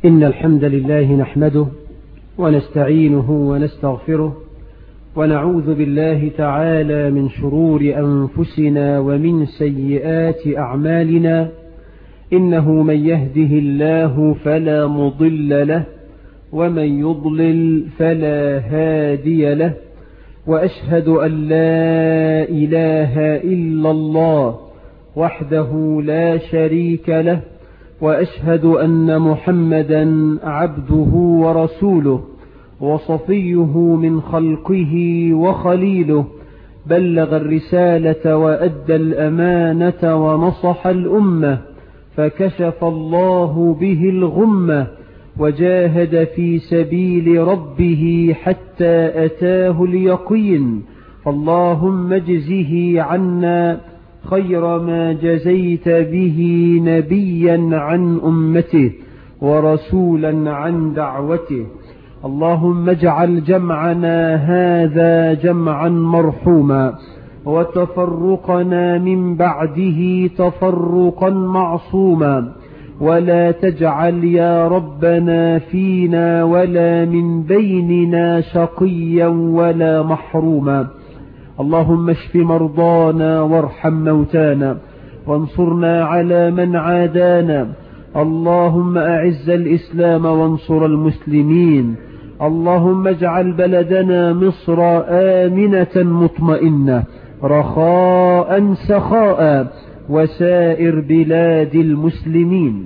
إن الحمد لله نحمده ونستعينه ونستغفره ونعوذ بالله تعالى من شرور أنفسنا ومن سيئات أعمالنا إنه من يهده الله فلا مضل له ومن يضلل فلا هادي له وأشهد أن لا إله إلا الله وحده لا شريك له وأشهد أن محمدا عبده ورسوله وصفيه من خلقه وخليله بلغ الرسالة وأدى الأمانة ونصح الأمة فكشف الله به الغمة وجاهد في سبيل ربه حتى أتاه اليقين فاللهم اجزه عنا خير ما جزيت به نبيا عن أمته ورسولا عن دعوته اللهم اجعل جمعنا هذا جمعا مرحوما وتفرقنا من بعده تفرقا معصوما ولا تجعل يا ربنا فينا ولا من بيننا شقيا ولا محروما اللهم اشف مرضانا وارحم موتانا وانصرنا على من عادانا اللهم أعز الإسلام وانصر المسلمين اللهم اجعل بلدنا مصر آمنة مطمئنة رخاء سخاء وسائر بلاد المسلمين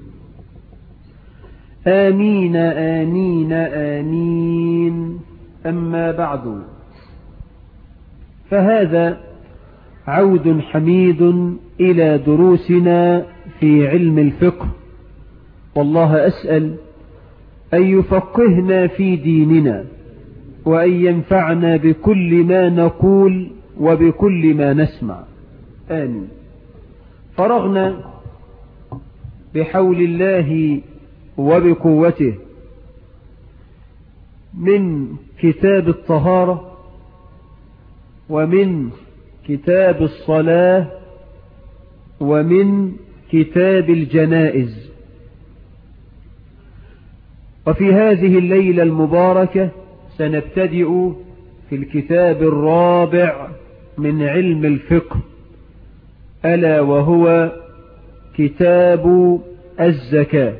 آمين آمين آمين أما بعد فهذا عود حميد إلى دروسنا في علم الفقه والله أسأل أن يفقهنا في ديننا وأن ينفعنا بكل ما نقول وبكل ما نسمع آمين فرغنا بحول الله وبقوته من كتاب الطهارة ومن كتاب الصلاة ومن كتاب الجنائز وفي هذه الليلة المباركة سنبتدئ في الكتاب الرابع من علم الفقه ألا وهو كتاب الزكاة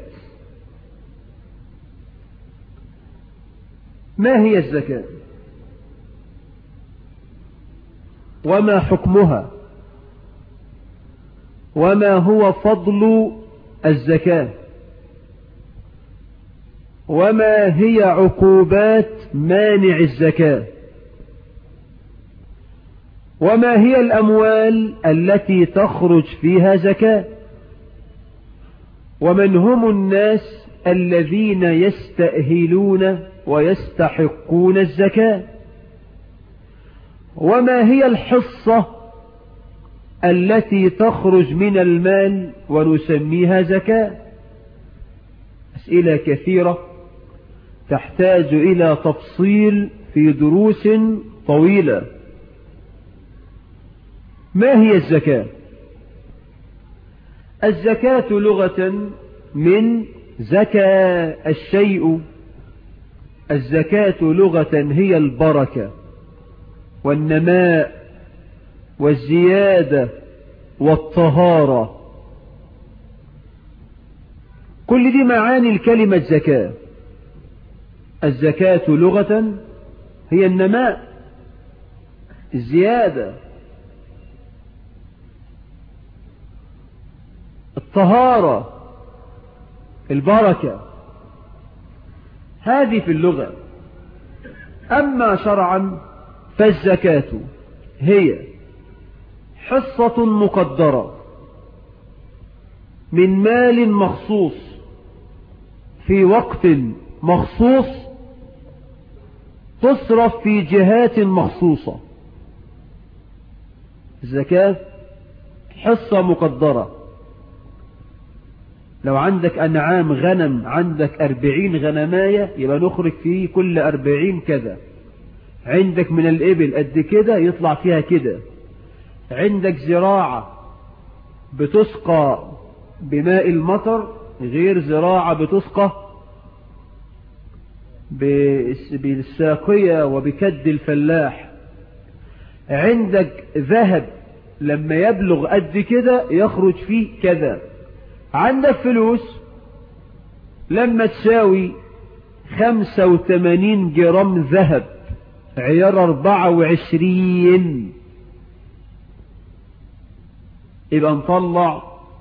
ما هي الزكاة وما حكمها وما هو فضل الزكاة وما هي عقوبات مانع الزكاة وما هي الأموال التي تخرج فيها زكاة ومن هم الناس الذين يستأهلون ويستحقون الزكاة وما هي الحصة التي تخرج من المال ونسميها زكاة أسئلة كثيرة تحتاج إلى تفصيل في دروس طويلة ما هي الزكاة الزكاة لغة من زكى الشيء الزكاة لغة هي البركة والنماء والزيادة والطهارة كل دي معاني الكلمة زكاة الزكاة لغة هي النماء الزيادة الطهارة البركة هذه في اللغة أما شرعا فالزكاة هي حصة مقدرة من مال مخصوص في وقت مخصوص تصرف في جهات مخصوصة الزكاة حصة مقدرة لو عندك أنعام غنم عندك أربعين غنماية يبقى نخرج فيه كل أربعين كذا عندك من الإبل قد كده يطلع فيها كده عندك زراعة بتسقى بماء المطر غير زراعة بتسقى بالساقية وبكد الفلاح عندك ذهب لما يبلغ قد كده يخرج فيه كذا عندك فلوس لما تساوي خمسة وثمانين جرام ذهب عيار أربعة وعشرين يبقى نطلع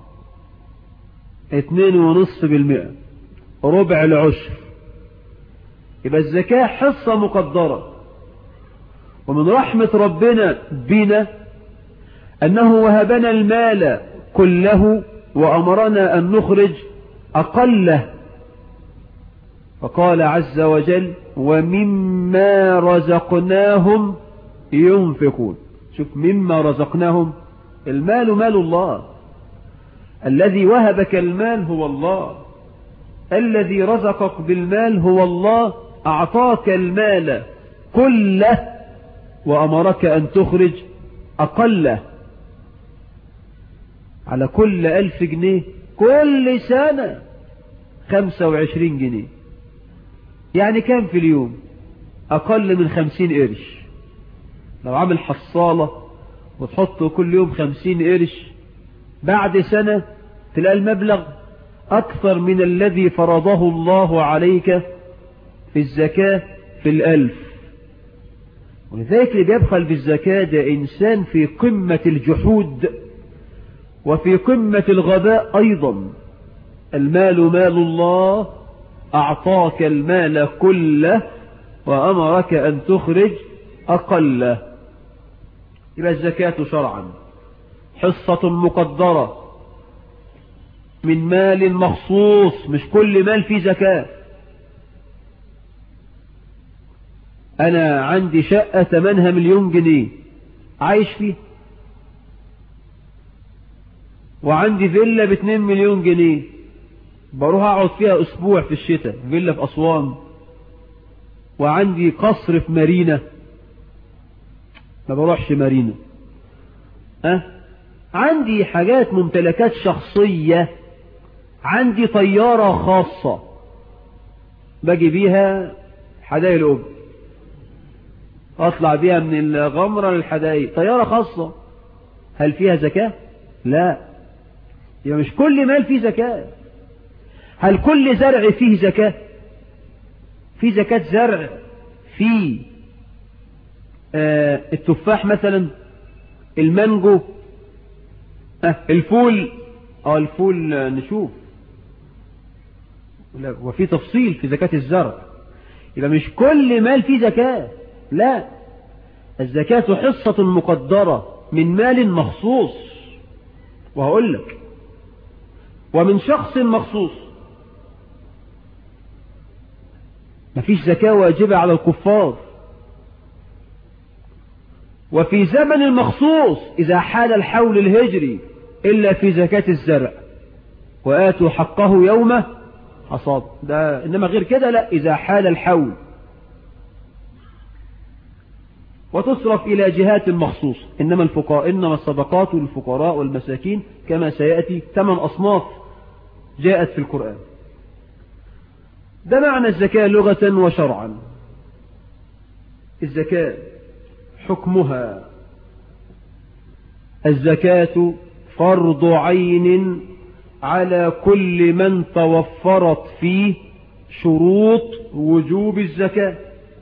اتنين ونصف بالمئة ربع العشر يبقى الزكاة حصة مقدرة ومن رحمة ربنا بنا أنه وهبنا المال كله وأمرنا أن نخرج أقله فقال عز وجل ومما رزقناهم ينفقون شوف مما رزقناهم المال مال الله الذي وهبك المال هو الله الذي رزقك بالمال هو الله أعطاك المال كله وأمرك أن تخرج أقله على كل ألف جنيه كل سنة خمسة وعشرين جنيه يعني كام في اليوم أقل من خمسين قرش لو عامل حصالة وتحطه كل يوم خمسين قرش بعد سنة تلاقي المبلغ أكثر من الذي فرضه الله عليك في الزكاة في الألف ولذلك اللي بيبخل بالزكاة ده إنسان في قمة الجحود وفي قمة الغباء أيضا المال مال الله أعطاك المال كله وأمرك أن تخرج أقله يبقى الزكاة شرعا حصة مقدرة من مال مخصوص مش كل مال فيه زكاة أنا عندي شقة ثمنها مليون جنيه عايش فيه وعندي فيلا باتنين مليون جنيه بروح اقعد فيها اسبوع في الشتاء فيلا في اسوان وعندي قصر في مارينا ما بروحش مارينا أه؟ عندي حاجات ممتلكات شخصية عندي طيارة خاصة باجي بيها حدائق الأب أطلع بيها من الغمرة للحدائق طيارة خاصة هل فيها زكاة؟ لا يبقى مش كل مال فيه زكاة هل كل زرع فيه زكاة في زكاة زرع في آه التفاح مثلا المانجو آه الفول اه الفول آه نشوف وفي تفصيل في زكاة الزرع يبقى مش كل مال فيه زكاة لا الزكاة حصة مقدرة من مال مخصوص وهقول لك ومن شخص مخصوص مفيش زكاة واجبة على الكفار وفي زمن مخصوص إذا حال الحول الهجري إلا في زكاة الزرع وآتوا حقه يوم حصاد ده إنما غير كده لا إذا حال الحول وتصرف إلى جهات مخصوص إنما الفقراء إنما الصدقات للفقراء والمساكين كما سيأتي ثمان أصناف جاءت في القرآن ده معنى الزكاة لغة وشرعا الزكاة حكمها الزكاة فرض عين على كل من توفرت فيه شروط وجوب الزكاة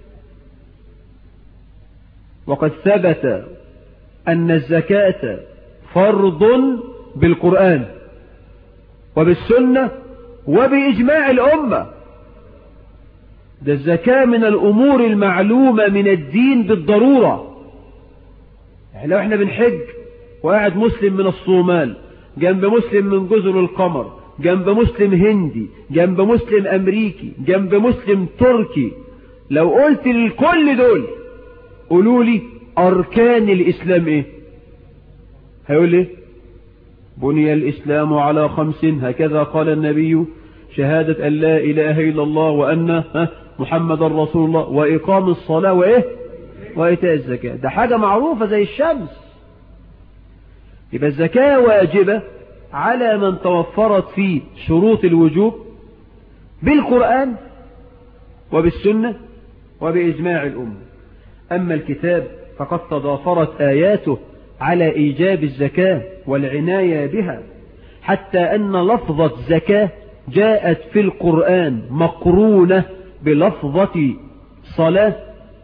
وقد ثبت أن الزكاة فرض بالقرآن وبالسنة وبإجماع الأمة ده الزكاة من الأمور المعلومة من الدين بالضرورة يعني لو احنا بنحج وقاعد مسلم من الصومال جنب مسلم من جزر القمر جنب مسلم هندي جنب مسلم أمريكي جنب مسلم تركي لو قلت لكل دول قولوا لي أركان الإسلام إيه هيقول إيه بني الإسلام على خمس هكذا قال النبي شهادة أن لا إله إلا الله وأن محمد رسول الله وإقام الصلاة وإيه وإيتاء الزكاة ده حاجة معروفة زي الشمس يبقى الزكاة واجبة على من توفرت فيه شروط الوجوب بالقرآن وبالسنة وبإجماع الأمة أما الكتاب فقد تضافرت آياته على إيجاب الزكاة والعناية بها حتى أن لفظة زكاة جاءت في القرآن مقرونة بلفظة صلاة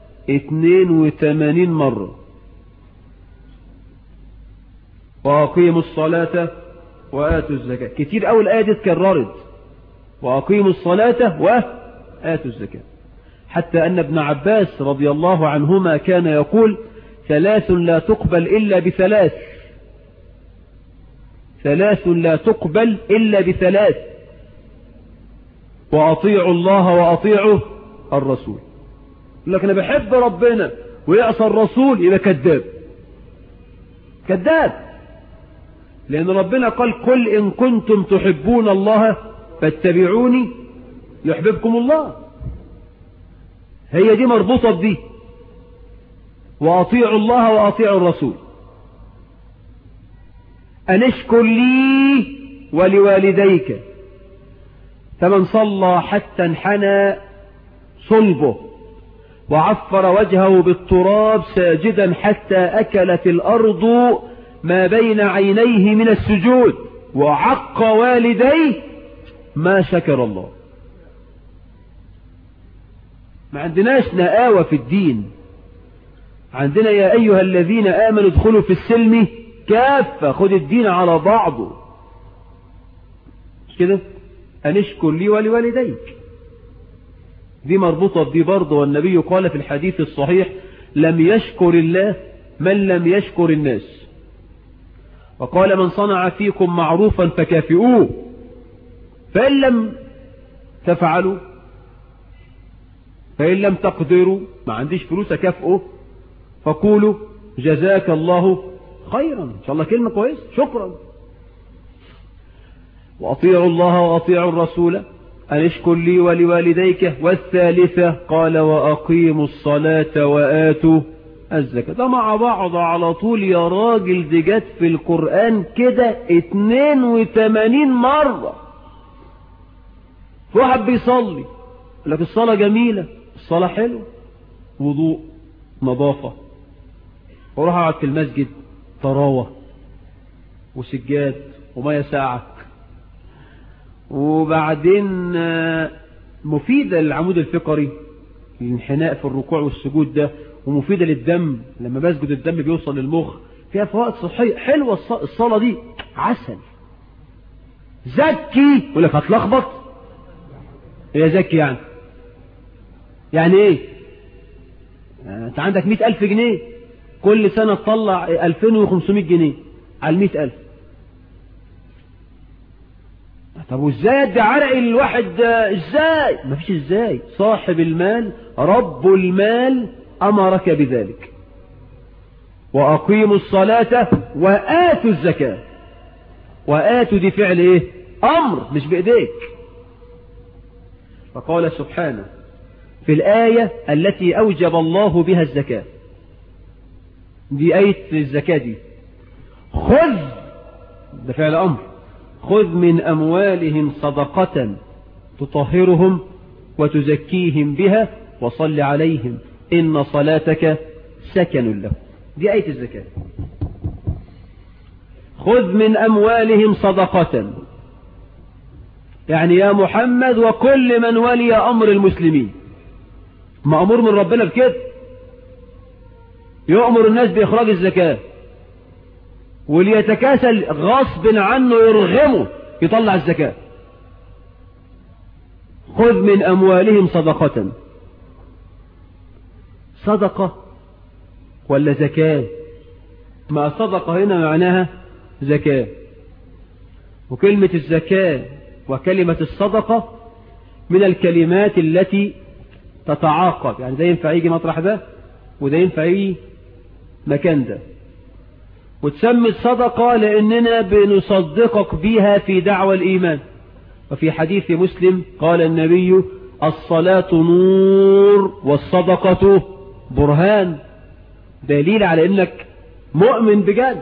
82 مرة وأقيموا الصلاة وآتوا الزكاة كتير أول آية دي اتكررت وأقيموا الصلاة وآتوا الزكاة حتى أن ابن عباس رضي الله عنهما كان يقول ثلاث لا تقبل إلا بثلاث ثلاث لا تقبل إلا بثلاث وأطيعوا الله وأطيعوا الرسول يقول لك أنا بحب ربنا ويعصى الرسول يبقى كذاب كذاب لأن ربنا قال قل إن كنتم تحبون الله فاتبعوني يحببكم الله هي دي مربوطة بدي وأطيعوا الله وأطيعوا الرسول أن اشكر لي ولوالديك فمن صلى حتى انحنى صلبه وعفر وجهه بالتراب ساجدا حتى أكلت الأرض ما بين عينيه من السجود وعق والديه ما شكر الله ما عندناش نآوة في الدين عندنا يا أيها الذين آمنوا ادخلوا في السلم كافة خد الدين على بعضه مش كده أنشكر لي ولوالديك دي مربوطة بدي برضه والنبي قال في الحديث الصحيح لم يشكر الله من لم يشكر الناس وقال من صنع فيكم معروفا فكافئوه فإن لم تفعلوا فإن لم تقدروا ما عنديش فلوس أكافئه فقولوا جزاك الله خيرا إن شاء الله كلمة كويس شكرا وأطيعوا الله وأطيعوا الرسول أن اشكر لي ولوالديك والثالثة قال وأقيموا الصلاة وآتوا الزكاة ده مع بعض على طول يا راجل دي جت في القرآن كده 82 مرة في واحد بيصلي لك الصلاة جميلة الصلاة حلوة وضوء نظافة وروح اقعد في المسجد طراوة وسجاد ومية ساعة وبعدين مفيدة للعمود الفقري الانحناء في الركوع والسجود ده ومفيدة للدم لما بسجد الدم بيوصل للمخ فيها فوائد صحية حلوة الصلاة دي عسل زكي يقول لك هتلخبط هي زكي يعني يعني ايه انت عندك مئة الف جنيه كل سنة تطلع الفين وخمسمائة جنيه على المئة الف طب وازاي ادي عرق الواحد ازاي مفيش ازاي صاحب المال رب المال امرك بذلك واقيموا الصلاة واتوا الزكاة واتوا دي فعل ايه امر مش بايديك فقال سبحانه في الآية التي أوجب الله بها الزكاة دي آية الزكاة دي خذ ده فعل أمر خذ من أموالهم صدقة تطهرهم وتزكيهم بها وصل عليهم إن صلاتك سكن له دي آية الزكاة خذ من أموالهم صدقة يعني يا محمد وكل من ولي أمر المسلمين مأمور من ربنا بكده يؤمر الناس بإخراج الزكاة واللي يتكاسل غصب عنه يرغمه يطلع الزكاة خذ من أموالهم صدقة صدقة ولا زكاة ما صدقة هنا معناها زكاة وكلمة الزكاة وكلمة الصدقة من الكلمات التي تتعاقب يعني ده ينفع يجي مطرح ده وده ينفع يجي مكان ده وتسمي الصدقة لأننا بنصدقك بها في دعوة الإيمان وفي حديث مسلم قال النبي الصلاة نور والصدقة برهان دليل على أنك مؤمن بجد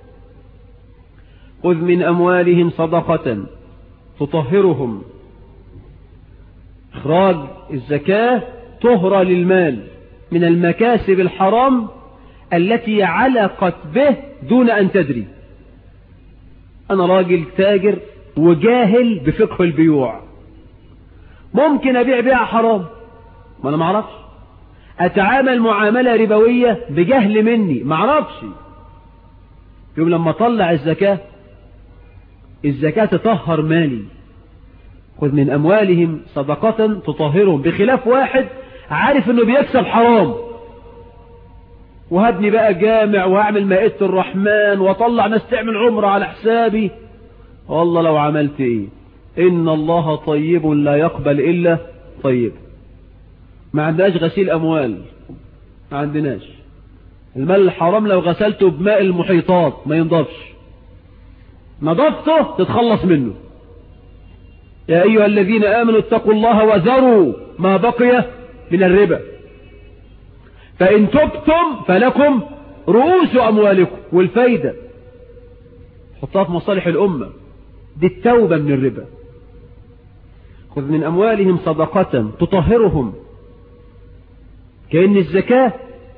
خذ من أموالهم صدقة تطهرهم إخراج الزكاة طهرة للمال من المكاسب الحرام التي علقت به دون أن تدري أنا راجل تاجر وجاهل بفقه البيوع ممكن أبيع بيع حرام ما أنا معرفش أتعامل معاملة ربوية بجهل مني معرفش يوم لما طلع الزكاة الزكاة تطهر مالي خذ من أموالهم صدقة تطهرهم بخلاف واحد عارف انه بيكسب حرام وهبني بقى جامع وهعمل مائدة الرحمن واطلع ناس تعمل عمرة على حسابي والله لو عملت ايه ان الله طيب لا يقبل الا طيب ما عندناش غسيل اموال ما عندناش المال الحرام لو غسلته بماء المحيطات ما ينضفش نضفته تتخلص منه يا أيها الذين آمنوا اتقوا الله وذروا ما بقي من الربا فإن تبتم فلكم رؤوس أموالكم والفايدة حطها في مصالح الأمة دي التوبة من الربا خذ من أموالهم صدقة تطهرهم كأن الزكاة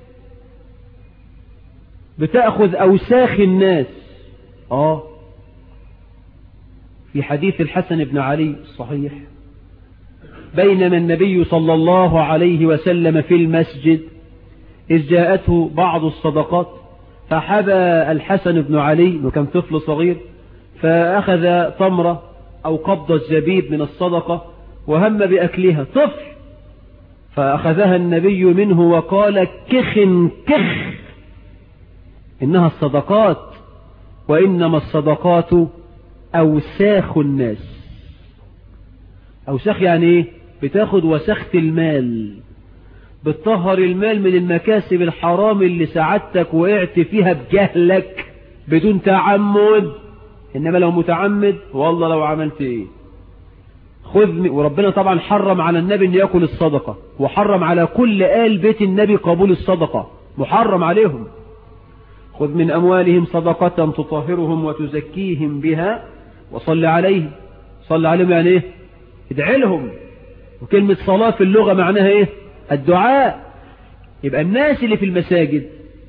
بتأخذ أوساخ الناس آه في حديث الحسن بن علي الصحيح بينما النبي صلى الله عليه وسلم في المسجد إذ جاءته بعض الصدقات فحبى الحسن بن علي وكان طفل صغير فأخذ تمرة أو قبضة زبيب من الصدقة وهم بأكلها طفل فأخذها النبي منه وقال كخ كخ إنها الصدقات وإنما الصدقات أوساخ الناس أوساخ يعني إيه بتاخد وسخة المال بتطهر المال من المكاسب الحرام اللي سعادتك وقعت فيها بجهلك بدون تعمد إنما لو متعمد والله لو عملت إيه خذ وربنا طبعا حرم على النبي أن يأكل الصدقة وحرم على كل آل بيت النبي قبول الصدقة محرم عليهم خذ من أموالهم صدقة تطهرهم وتزكيهم بها وصل عليهم صل عليهم يعني ايه ادعي لهم وكلمة صلاة في اللغة معناها ايه الدعاء يبقى الناس اللي في المساجد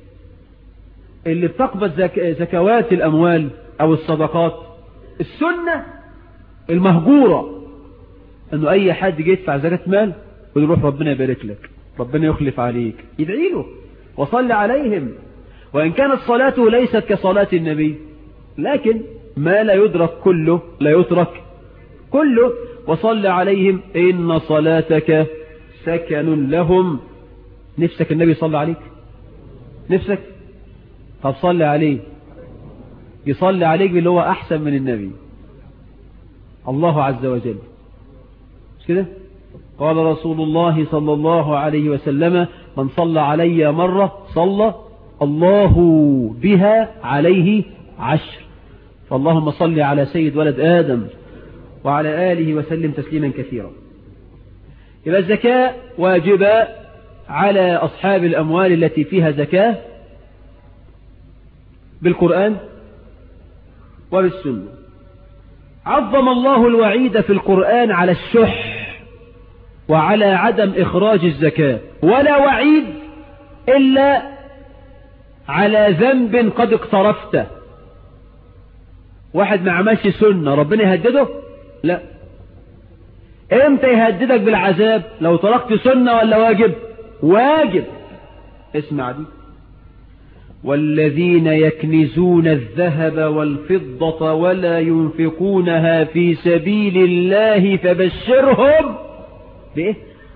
اللي بتقبض زك... زكوات الأموال أو الصدقات السنة المهجورة أنه أي حد جه يدفع زكاة مال ويروح ربنا يبارك لك ربنا يخلف عليك يدعي له وصل عليهم وإن كانت صلاته ليست كصلاة النبي لكن ما لا يدرك كله لا يترك كله وصل عليهم إن صلاتك سكن لهم نفسك النبي صلى عليك نفسك طب صلي عليه يصلي عليك باللي هو أحسن من النبي الله عز وجل مش كده قال رسول الله صلى الله عليه وسلم من صلى علي مرة صلى الله بها عليه عشر فاللهم صل على سيد ولد آدم وعلى آله وسلم تسليما كثيرا إذا الزكاة واجبة على أصحاب الأموال التي فيها زكاة بالقرآن وبالسنة عظم الله الوعيد في القرآن على الشح وعلى عدم إخراج الزكاة ولا وعيد إلا على ذنب قد اقترفته واحد ما عملش سنة ربنا يهدده لا امتى يهددك بالعذاب لو تركت سنة ولا واجب واجب اسمع دي والذين يكنزون الذهب والفضة ولا ينفقونها في سبيل الله فبشرهم بإيه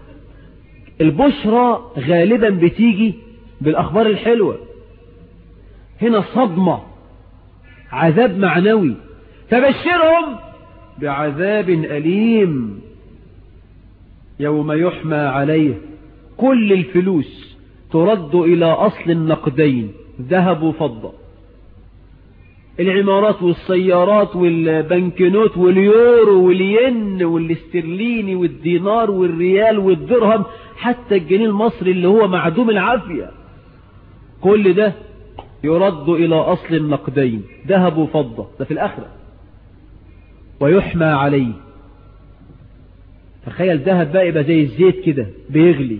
البشرى غالبا بتيجي بالأخبار الحلوة هنا صدمة عذاب معنوي فبشرهم بعذاب أليم يوم يحمى عليه كل الفلوس ترد إلى أصل النقدين ذهب وفضة العمارات والسيارات والبنكنوت واليورو والين والاسترليني والدينار والريال والدرهم حتى الجنيه المصري اللي هو معدوم العافية كل ده يرد إلى أصل النقدين ذهب وفضة ده في الآخرة ويحمى عليه تخيل ذهب بقى يبقى زي الزيت كده بيغلي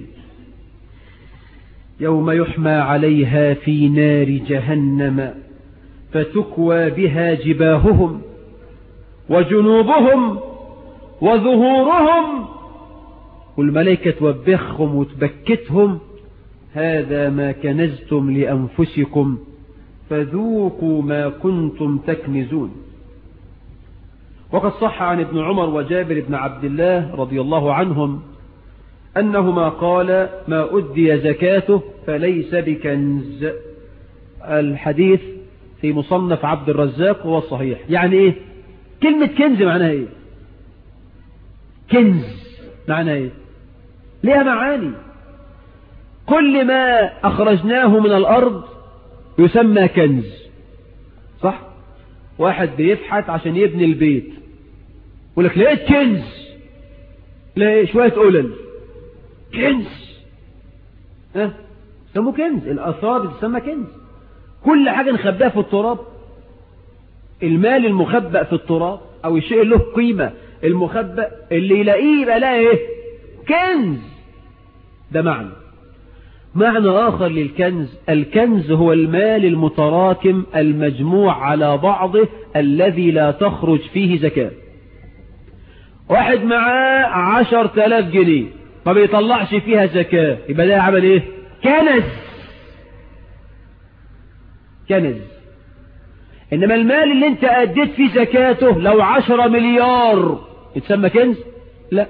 يوم يحمى عليها في نار جهنم فتكوى بها جباههم وجنوبهم وظهورهم والملائكة توبخهم وتبكتهم هذا ما كنزتم لأنفسكم فذوقوا ما كنتم تكنزون وقد صح عن ابن عمر وجابر بن عبد الله رضي الله عنهم أنهما قال ما أدي زكاته فليس بكنز الحديث في مصنف عبد الرزاق هو الصحيح يعني ايه كلمة كنز معناها ايه كنز معناها ايه ليها معاني كل ما أخرجناه من الأرض يسمى كنز صح واحد بيبحث عشان يبني البيت يقول لك لقيت كنز لا شوية قلل كنز ها سموه كنز الآثار بتسمى كنز كل حاجة نخبئها في التراب المال المخبأ في التراب أو الشيء له قيمة المخبأ اللي يلاقيه يبقى لا ايه كنز ده معنى معنى آخر للكنز الكنز هو المال المتراكم المجموع على بعضه الذي لا تخرج فيه زكاة واحد معاه عشر تلاف جنيه ما بيطلعش فيها زكاة يبقى ده عمل ايه كنز كنز انما المال اللي انت اديت فيه زكاته لو عشرة مليار يتسمى كنز لا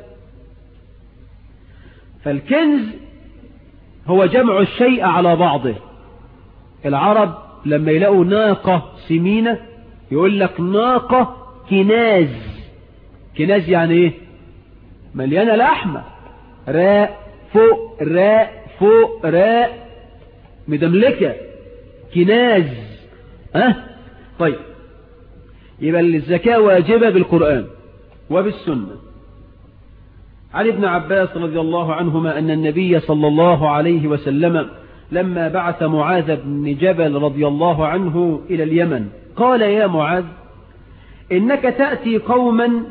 فالكنز هو جمع الشيء على بعضه العرب لما يلاقوا ناقة سمينة يقول لك ناقة كناز كناز يعني ايه مليانة لحمة راء فوق راء فوق راء مدملكة كناز ها أه؟ طيب يبقى الزكاة واجبة بالقرآن وبالسنة عن ابن عباس رضي الله عنهما أن النبي صلى الله عليه وسلم لما بعث معاذ بن جبل رضي الله عنه إلى اليمن قال يا معاذ إنك تأتي قوما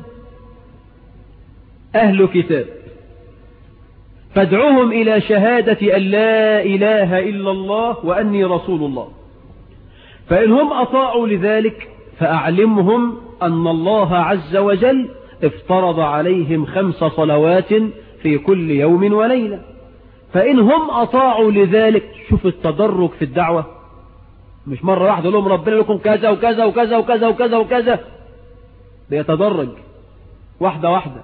أهل كتاب فادعوهم إلى شهادة أن لا إله إلا الله وأني رسول الله فإن هم أطاعوا لذلك فأعلمهم أن الله عز وجل افترض عليهم خمس صلوات في كل يوم وليلة فإن هم أطاعوا لذلك شوف التدرج في الدعوة مش مرة واحدة لهم ربنا لكم كذا وكذا وكذا وكذا وكذا وكذا بيتدرج واحدة واحدة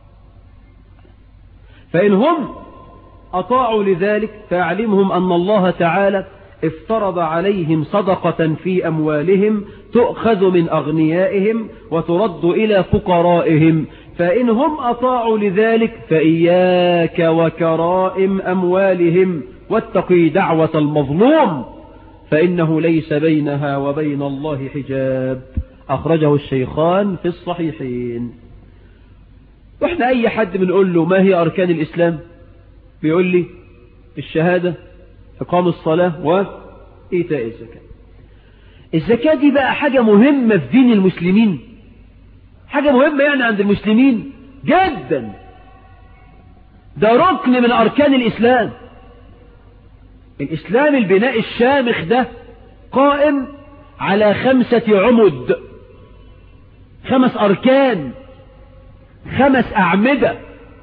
فإن هم أطاعوا لذلك فأعلمهم أن الله تعالى افترض عليهم صدقة في أموالهم تؤخذ من أغنيائهم وترد إلى فقرائهم فإن هم أطاعوا لذلك فإياك وكرائم أموالهم واتقي دعوة المظلوم فإنه ليس بينها وبين الله حجاب أخرجه الشيخان في الصحيحين وإحنا أي حد بنقول له ما هي أركان الإسلام بيقول لي الشهادة إقام الصلاة وإيتاء الزكاة الزكاة دي بقى حاجة مهمة في دين المسلمين حاجة مهمة يعني عند المسلمين جدا ده ركن من أركان الإسلام الإسلام البناء الشامخ ده قائم على خمسة عمد خمس أركان خمس أعمدة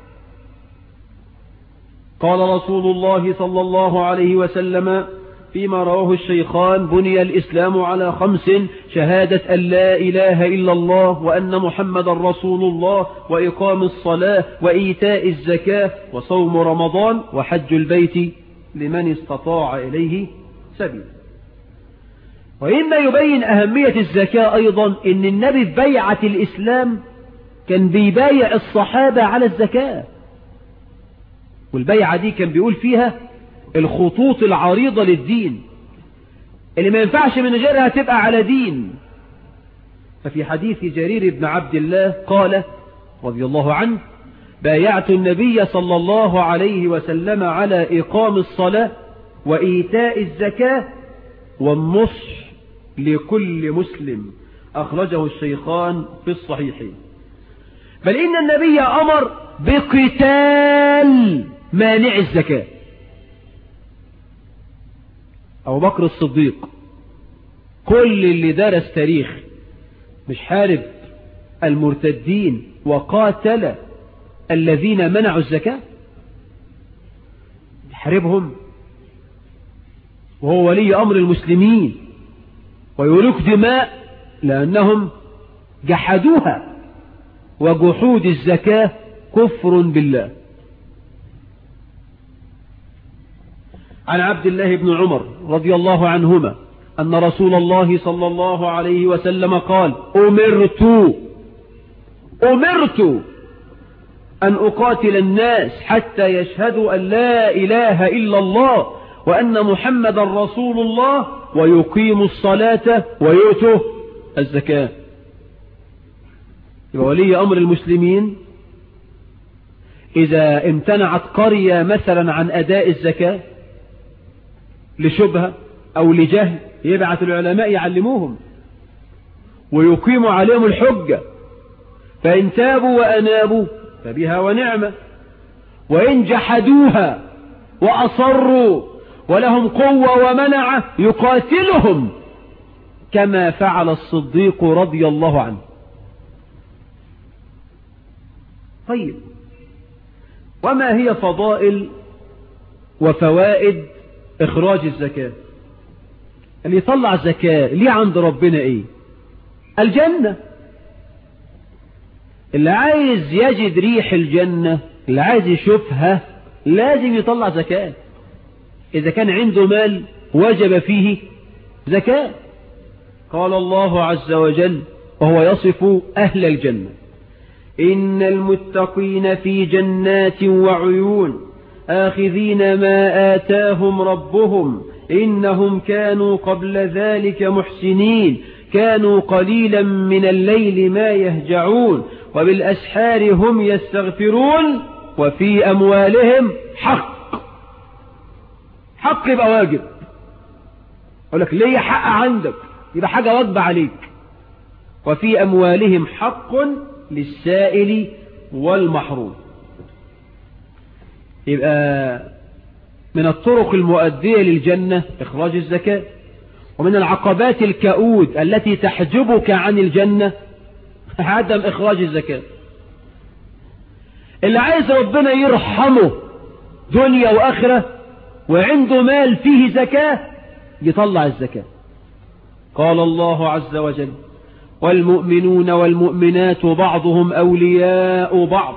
قال رسول الله صلى الله عليه وسلم فيما رواه الشيخان بني الإسلام على خمس شهادة أن لا إله إلا الله وأن محمد رسول الله وإقام الصلاة وإيتاء الزكاة وصوم رمضان وحج البيت لمن استطاع إليه سبيل وإما يبين أهمية الزكاة أيضا إن النبي في بيعة الإسلام كان بيبايع الصحابة على الزكاة والبيعة دي كان بيقول فيها الخطوط العريضة للدين اللي ما ينفعش من غيرها تبقى على دين ففي حديث جرير بن عبد الله قال رضي الله عنه بايعت النبي صلى الله عليه وسلم على إقام الصلاة وإيتاء الزكاة والنصح لكل مسلم أخرجه الشيخان في الصحيحين بل إن النبي أمر بقتال مانع الزكاة أبو بكر الصديق كل اللي درس تاريخ مش حارب المرتدين وقاتل الذين منعوا الزكاة يحاربهم وهو ولي أمر المسلمين ويلوك دماء لأنهم جحدوها وجحود الزكاة كفر بالله عن عبد الله بن عمر رضي الله عنهما أن رسول الله صلى الله عليه وسلم قال أمرت أمرت أن أقاتل الناس حتى يشهدوا أن لا إله إلا الله وأن محمد رسول الله ويقيموا الصلاة ويؤتوا الزكاة يبقى ولي أمر المسلمين إذا امتنعت قرية مثلا عن أداء الزكاة لشبهة أو لجهل يبعث العلماء يعلموهم ويقيموا عليهم الحجة فإن تابوا وأنابوا فبها ونعمة وإن جحدوها وأصروا ولهم قوة ومنعة يقاتلهم كما فعل الصديق رضي الله عنه طيب وما هي فضائل وفوائد إخراج الزكاة اللي يطلع الزكاة ليه عند ربنا إيه الجنة اللي عايز يجد ريح الجنة اللي عايز يشوفها لازم يطلع زكاة إذا كان عنده مال وجب فيه زكاة قال الله عز وجل وهو يصف أهل الجنة إن المتقين في جنات وعيون آخذين ما آتاهم ربهم إنهم كانوا قبل ذلك محسنين كانوا قليلا من الليل ما يهجعون وبالأسحار هم يستغفرون وفي أموالهم حق حق يبقى واجب أقول لك ليه حق عندك يبقى حاجة واجبة عليك وفي أموالهم حق للسائل والمحروم يبقى من الطرق المؤدية للجنة إخراج الزكاة ومن العقبات الكؤود التي تحجبك عن الجنة عدم إخراج الزكاة اللي عايز ربنا يرحمه دنيا وآخرة وعنده مال فيه زكاة يطلع الزكاة قال الله عز وجل والمؤمنون والمؤمنات بعضهم أولياء بعض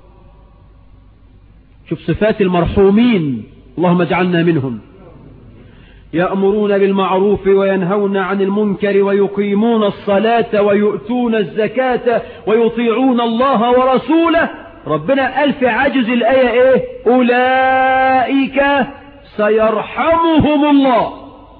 شوف صفات المرحومين اللهم اجعلنا منهم يأمرون بالمعروف وينهون عن المنكر ويقيمون الصلاة ويؤتون الزكاة ويطيعون الله ورسوله ربنا قال في عجز الآية ايه أولئك سيرحمهم الله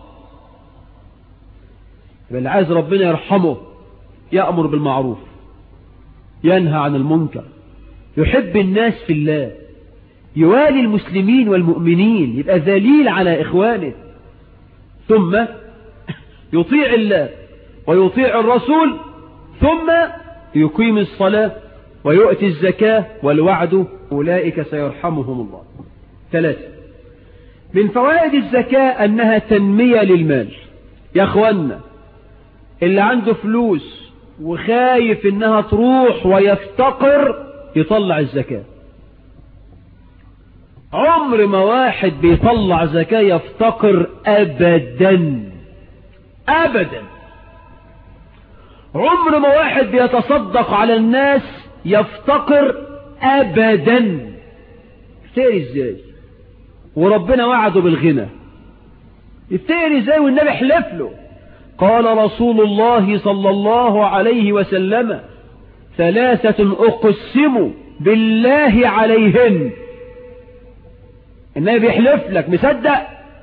اللي عايز ربنا يرحمه يأمر بالمعروف ينهى عن المنكر يحب الناس في الله يوالي المسلمين والمؤمنين يبقى ذليل على إخوانه ثم يطيع الله ويطيع الرسول ثم يقيم الصلاة ويؤتي الزكاة والوعد أولئك سيرحمهم الله ثلاثة من فوائد الزكاة أنها تنمية للمال يا أخوانا اللي عنده فلوس وخايف انها تروح ويفتقر يطلع الزكاة عمر ما واحد بيطلع زكاة يفتقر ابدا ابدا عمر ما واحد بيتصدق على الناس يفتقر ابدا يفتقر ازاي وربنا وعده بالغنى يفتقر ازاي والنبي حلف له قال رسول الله صلى الله عليه وسلم ثلاثة أقسم بالله عليهن النبي يحلف لك مصدق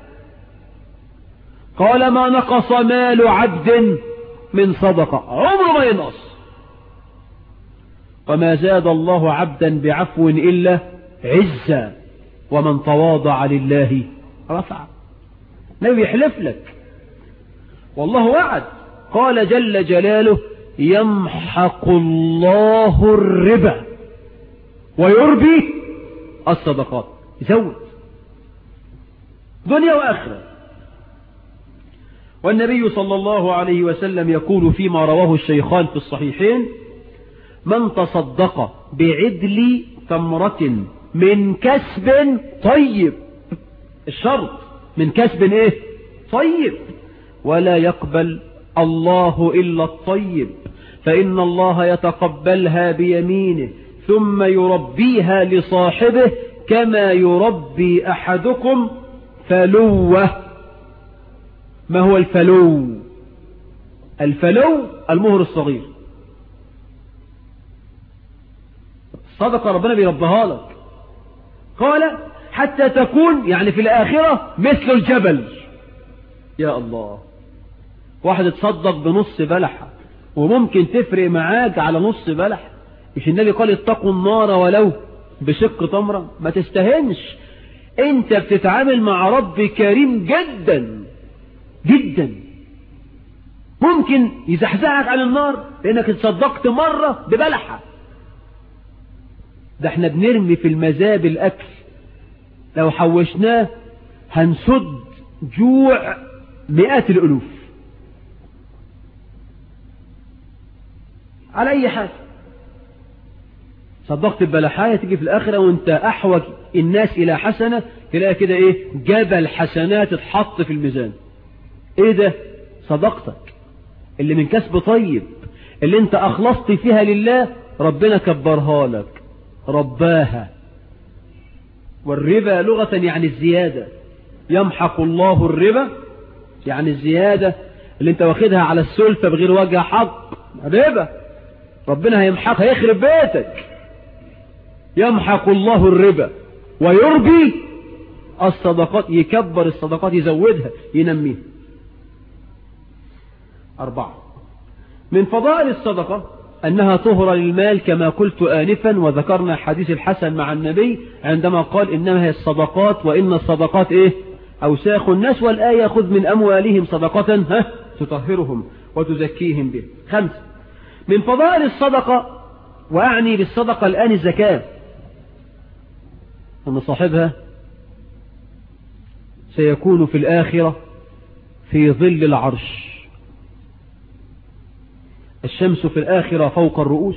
قال ما نقص مال عبد من صدقة عمره ما ينقص وما زاد الله عبدا بعفو إلا عزا ومن تواضع لله رفع النبي يحلف لك والله وعد قال جل جلاله يمحق الله الربا ويربي الصدقات زود دنيا وآخرة والنبي صلى الله عليه وسلم يقول فيما رواه الشيخان في الصحيحين من تصدق بعدل تمرة من كسب طيب الشرط من كسب ايه طيب ولا يقبل الله إلا الطيب فإن الله يتقبلها بيمينه ثم يربيها لصاحبه كما يربي أحدكم فلوة ما هو الفلو الفلو المهر الصغير صدق ربنا بيربها لك قال حتى تكون يعني في الآخرة مثل الجبل يا الله واحد اتصدق بنص بلحة وممكن تفرق معاك على نص بلحة مش النبي قال اتقوا النار ولو بشق تمرة ما تستهنش انت بتتعامل مع رب كريم جدا جدا ممكن يزحزحك عن النار لانك اتصدقت مرة ببلحة ده احنا بنرمي في المزاب الاكل لو حوشناه هنسد جوع مئات الالوف على اي حال صدقت ببلحاية تيجي في الآخرة وانت أحوج الناس إلى حسنة تلاقي كده إيه جبل حسنات اتحط في الميزان إيه ده صدقتك اللي من كسب طيب اللي انت أخلصت فيها لله ربنا كبرها لك رباها والربا لغة يعني الزيادة يمحق الله الربا يعني الزيادة اللي انت واخدها على السلفة بغير وجه حق ربا ربنا هيمحقها هيخرب بيتك يمحق الله الربا ويربي الصدقات يكبر الصدقات يزودها ينميها أربعة من فضائل الصدقة أنها طهرة للمال كما قلت آنفا وذكرنا حديث الحسن مع النبي عندما قال إنما هي الصدقات وإن الصدقات إيه أوساخ الناس والآية خذ من أموالهم صدقة ها تطهرهم وتزكيهم به خمسة من فضائل الصدقة وأعني بالصدقة الآن الزكاة أن صاحبها سيكون في الآخرة في ظل العرش الشمس في الآخرة فوق الرؤوس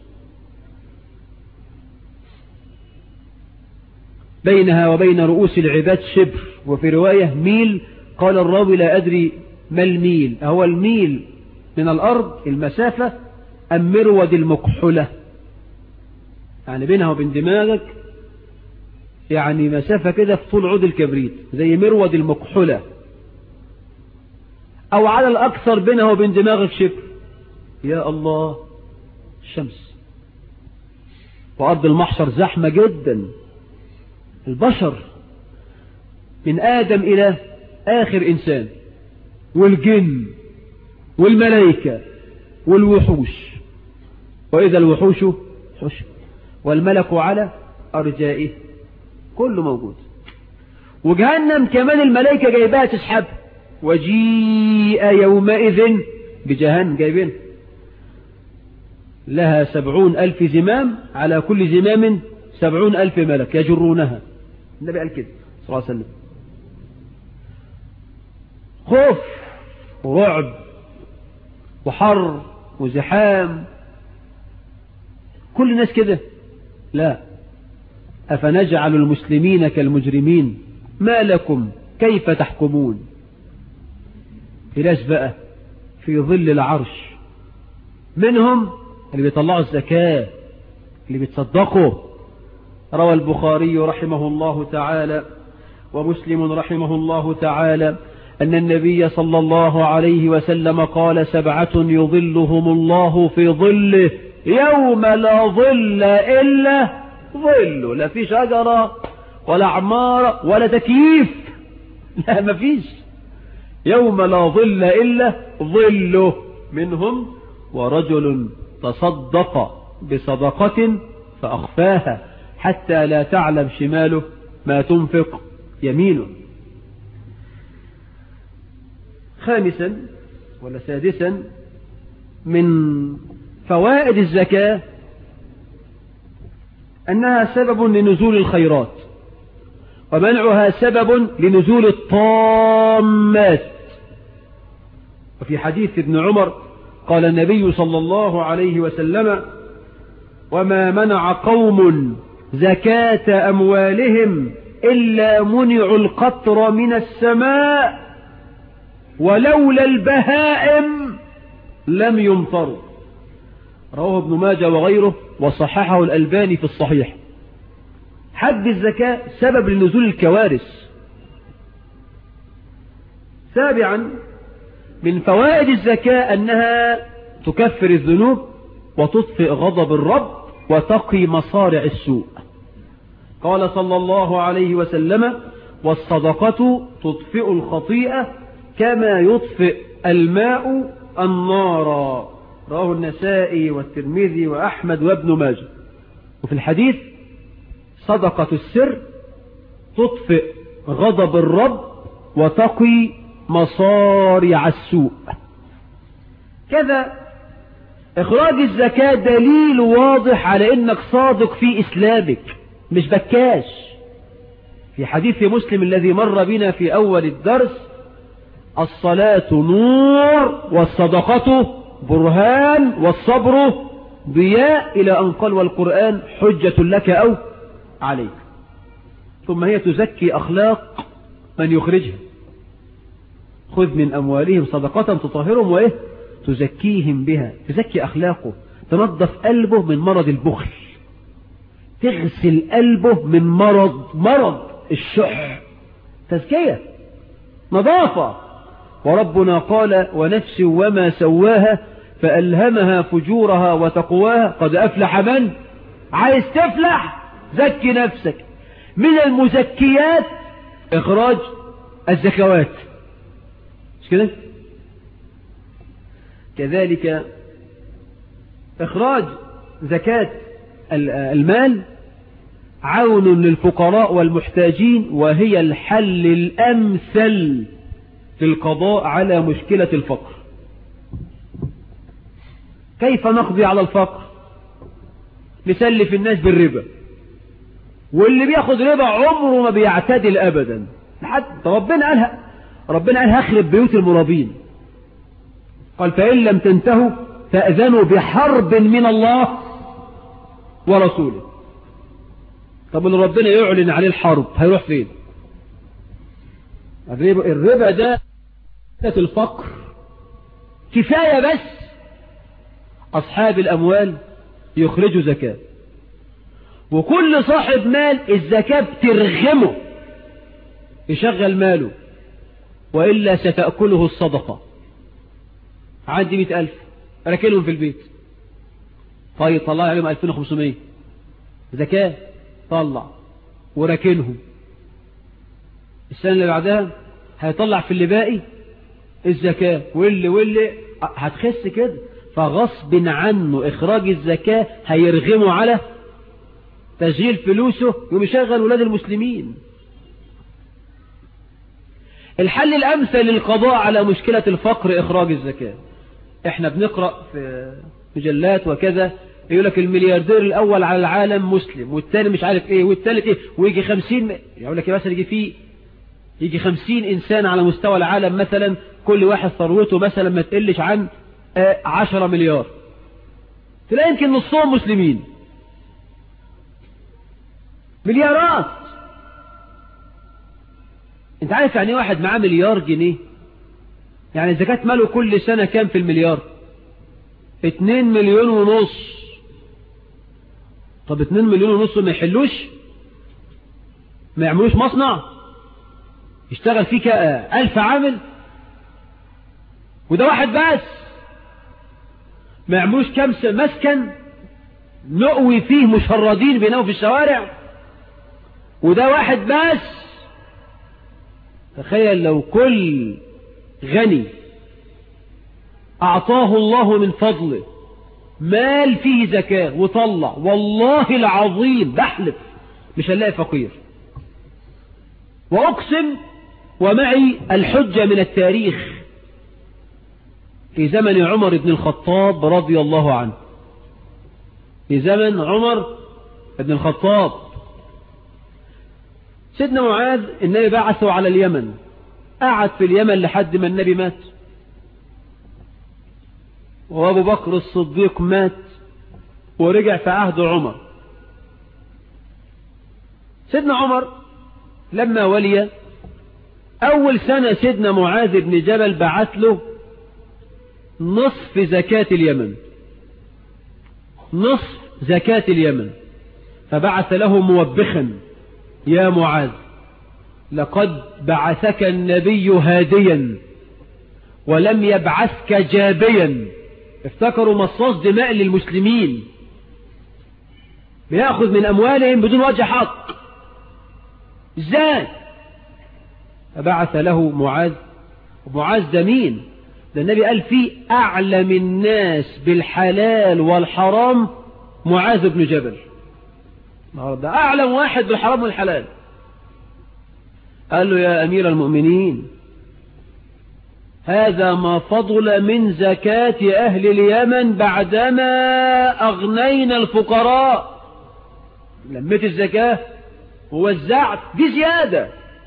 بينها وبين رؤوس العباد شبر وفي رواية ميل قال الراوي لا أدري ما الميل هو الميل من الأرض المسافة أم مرود المكحلة يعني بينها وبين دماغك يعني مسافة كده في طول عود الكبريت زي مرود المكحلة أو على الأكثر بينها وبين دماغك شبر يا الله الشمس وأرض المحشر زحمة جدا البشر من آدم إلى آخر إنسان والجن والملائكة والوحوش وإذا الوحوش حش والملك على أرجائه كله موجود وجهنم كمان الملائكة جايبها تسحب وجيء يومئذ بجهنم جايبين لها سبعون ألف زمام على كل زمام سبعون ألف ملك يجرونها النبي قال كده صلى الله عليه وسلم خوف ورعب وحر وزحام كل الناس كده لا أفنجعل المسلمين كالمجرمين ما لكم كيف تحكمون فلاش بقى في ظل العرش منهم اللي بيطلعوا الزكاة اللي بيتصدقوا روى البخاري رحمه الله تعالى ومسلم رحمه الله تعالى أن النبي صلى الله عليه وسلم قال سبعة يظلهم الله في ظله يوم لا ظل إلا ظله لا في شجرة ولا عمارة ولا تكييف لا ما فيش يوم لا ظل إلا ظله منهم ورجل تصدق بصدقة فأخفاها حتى لا تعلم شماله ما تنفق يمينه خامسا ولا سادسا من فوائد الزكاة أنها سبب لنزول الخيرات ومنعها سبب لنزول الطامات وفي حديث ابن عمر قال النبي صلى الله عليه وسلم وما منع قوم زكاة أموالهم إلا منعوا القطر من السماء ولولا البهائم لم يمطروا رواه ابن ماجه وغيره وصححه الألباني في الصحيح حد الزكاة سبب لنزول الكوارث سابعا من فوائد الزكاة أنها تكفر الذنوب وتطفئ غضب الرب وتقي مصارع السوء قال صلى الله عليه وسلم والصدقة تطفئ الخطيئة كما يطفئ الماء النار رواه النسائي والترمذي وأحمد وابن ماجه وفي الحديث صدقة السر تطفئ غضب الرب وتقي مصارع السوء كذا إخراج الزكاة دليل واضح على إنك صادق في إسلامك مش بكاش في حديث مسلم الذي مر بنا في أول الدرس الصلاة نور والصدقة برهان والصبر ضياء إلى أن قال والقرآن حجة لك أو عليك ثم هي تزكي أخلاق من يخرجها خذ من أموالهم صدقة تطهرهم وإيه تزكيهم بها تزكي أخلاقه تنظف قلبه من مرض البخل تغسل قلبه من مرض مرض الشح تزكية نظافة وربنا قال ونفس وما سواها فألهمها فجورها وتقواها قد أفلح من عايز تفلح زكي نفسك من المزكيات إخراج الزكوات مش كده كذلك إخراج زكاة المال عون للفقراء والمحتاجين وهي الحل الأمثل في القضاء على مشكلة الفقر كيف نقضي على الفقر نسلف الناس بالربا واللي بياخد ربا عمره ما بيعتدل أبدا حتى ربنا قالها ربنا قال هخرب بيوت المرابين قال فإن لم تنتهوا فأذنوا بحرب من الله ورسوله طب اللي ربنا يعلن عليه الحرب هيروح فين الربا, الربا ده الفقر كفاية بس أصحاب الأموال يخرجوا زكاة وكل صاحب مال الزكاة بترغمه يشغل ماله وإلا ستأكله الصدقة عندي مئة ألف أركنهم في البيت طيب طلع عليهم 2500 زكاة طلع وركنهم السنة اللي بعدها هيطلع في اللي باقي الزكاة واللي واللي هتخس كده فغصب عنه إخراج الزكاة هيرغمه على تشغيل فلوسه ويشغل ولاد المسلمين الحل الأمثل للقضاء على مشكلة الفقر إخراج الزكاة احنا بنقرأ في مجلات وكذا يقول لك الملياردير الأول على العالم مسلم والثاني مش عارف ايه والثالث ايه ويجي خمسين يقول لك مثلا يجي فيه يجي خمسين إنسان على مستوى العالم مثلا كل واحد ثروته مثلا ما تقلش عن عشرة مليار تلاقي يمكن نصهم مسلمين مليارات انت عارف يعني واحد معاه مليار جنيه يعني زكاة ماله كل سنة كام في المليار اتنين مليون ونص طب اتنين مليون ونص ما يحلوش ما يعملوش مصنع يشتغل فيه ألف عامل وده واحد بس ما يعملوش كام مسكن نقوي فيه مشردين بيناموا في الشوارع وده واحد بس تخيل لو كل غني أعطاه الله من فضله مال فيه زكاة وطلع والله العظيم بحلف مش هنلاقي فقير وأقسم ومعي الحجة من التاريخ في زمن عمر بن الخطاب رضي الله عنه في زمن عمر ابن الخطاب سيدنا معاذ النبي بعثه على اليمن قعد في اليمن لحد ما النبي مات وابو بكر الصديق مات ورجع في عهد عمر سيدنا عمر لما ولي أول سنة سيدنا معاذ بن جبل بعث له نصف زكاة اليمن نصف زكاة اليمن فبعث له موبخا يا معاذ لقد بعثك النبي هاديا ولم يبعثك جابيا افتكروا مصاص دماء للمسلمين بيأخذ من أموالهم بدون وجه حق ازاي فبعث له معاذ معاذ ده مين ده النبي قال فيه أعلم الناس بالحلال والحرام معاذ بن جبل ده أعلم واحد بالحرام والحلال قال له يا أمير المؤمنين هذا ما فضل من زكاة أهل اليمن بعدما أغنينا الفقراء لميت الزكاة ووزعت دي زيادة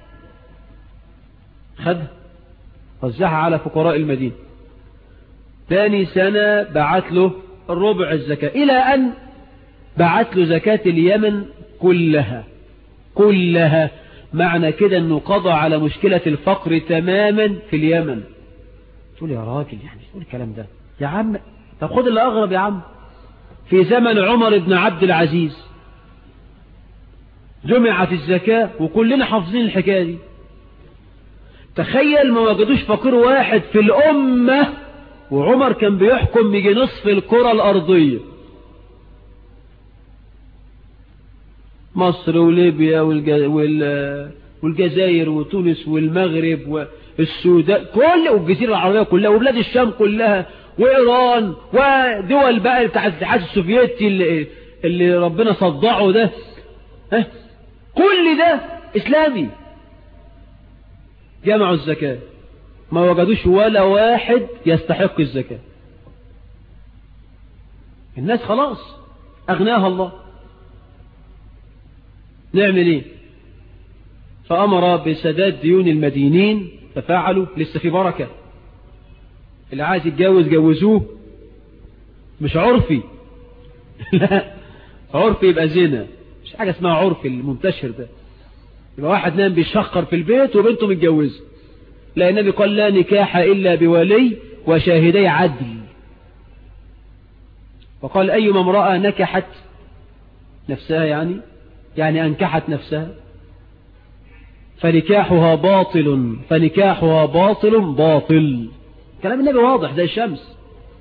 خد وزعها على فقراء المدينة ثاني سنة بعت له ربع الزكاة إلى أن بعت له زكاة اليمن كلها كلها معنى كده أنه قضى على مشكلة الفقر تماما في اليمن تقول يا راجل يعني تقول الكلام ده يا عم طب خد اللي أغرب يا عم في زمن عمر بن عبد العزيز جمعت الزكاة وكلنا حافظين الحكاية دي تخيل ما وجدوش فقير واحد في الأمة وعمر كان بيحكم يجي نصف الكرة الأرضية مصر وليبيا والجزائر وتونس والمغرب والسودان كل والجزيرة العربية كلها وبلاد الشام كلها وإيران ودول بقى بتاع الاتحاد السوفيتي اللي, اللي ربنا صدعه ده ها كل ده إسلامي جمعوا الزكاة ما وجدوش ولا واحد يستحق الزكاة الناس خلاص أغناها الله نعمل ايه فأمر بسداد ديون المدينين ففعلوا لسه في بركة اللي عايز يتجوز جوزوه مش عرفي لا عرفي يبقى زنا مش حاجة اسمها عرف المنتشر ده يبقى واحد نام بيشخر في البيت وبنته متجوزه لا النبي قال لا نكاح إلا بولي وشاهدي عدل وقال أيما امرأة نكحت نفسها يعني يعني أنكحت نفسها فنكاحها باطل فنكاحها باطل باطل كلام النبي واضح زي الشمس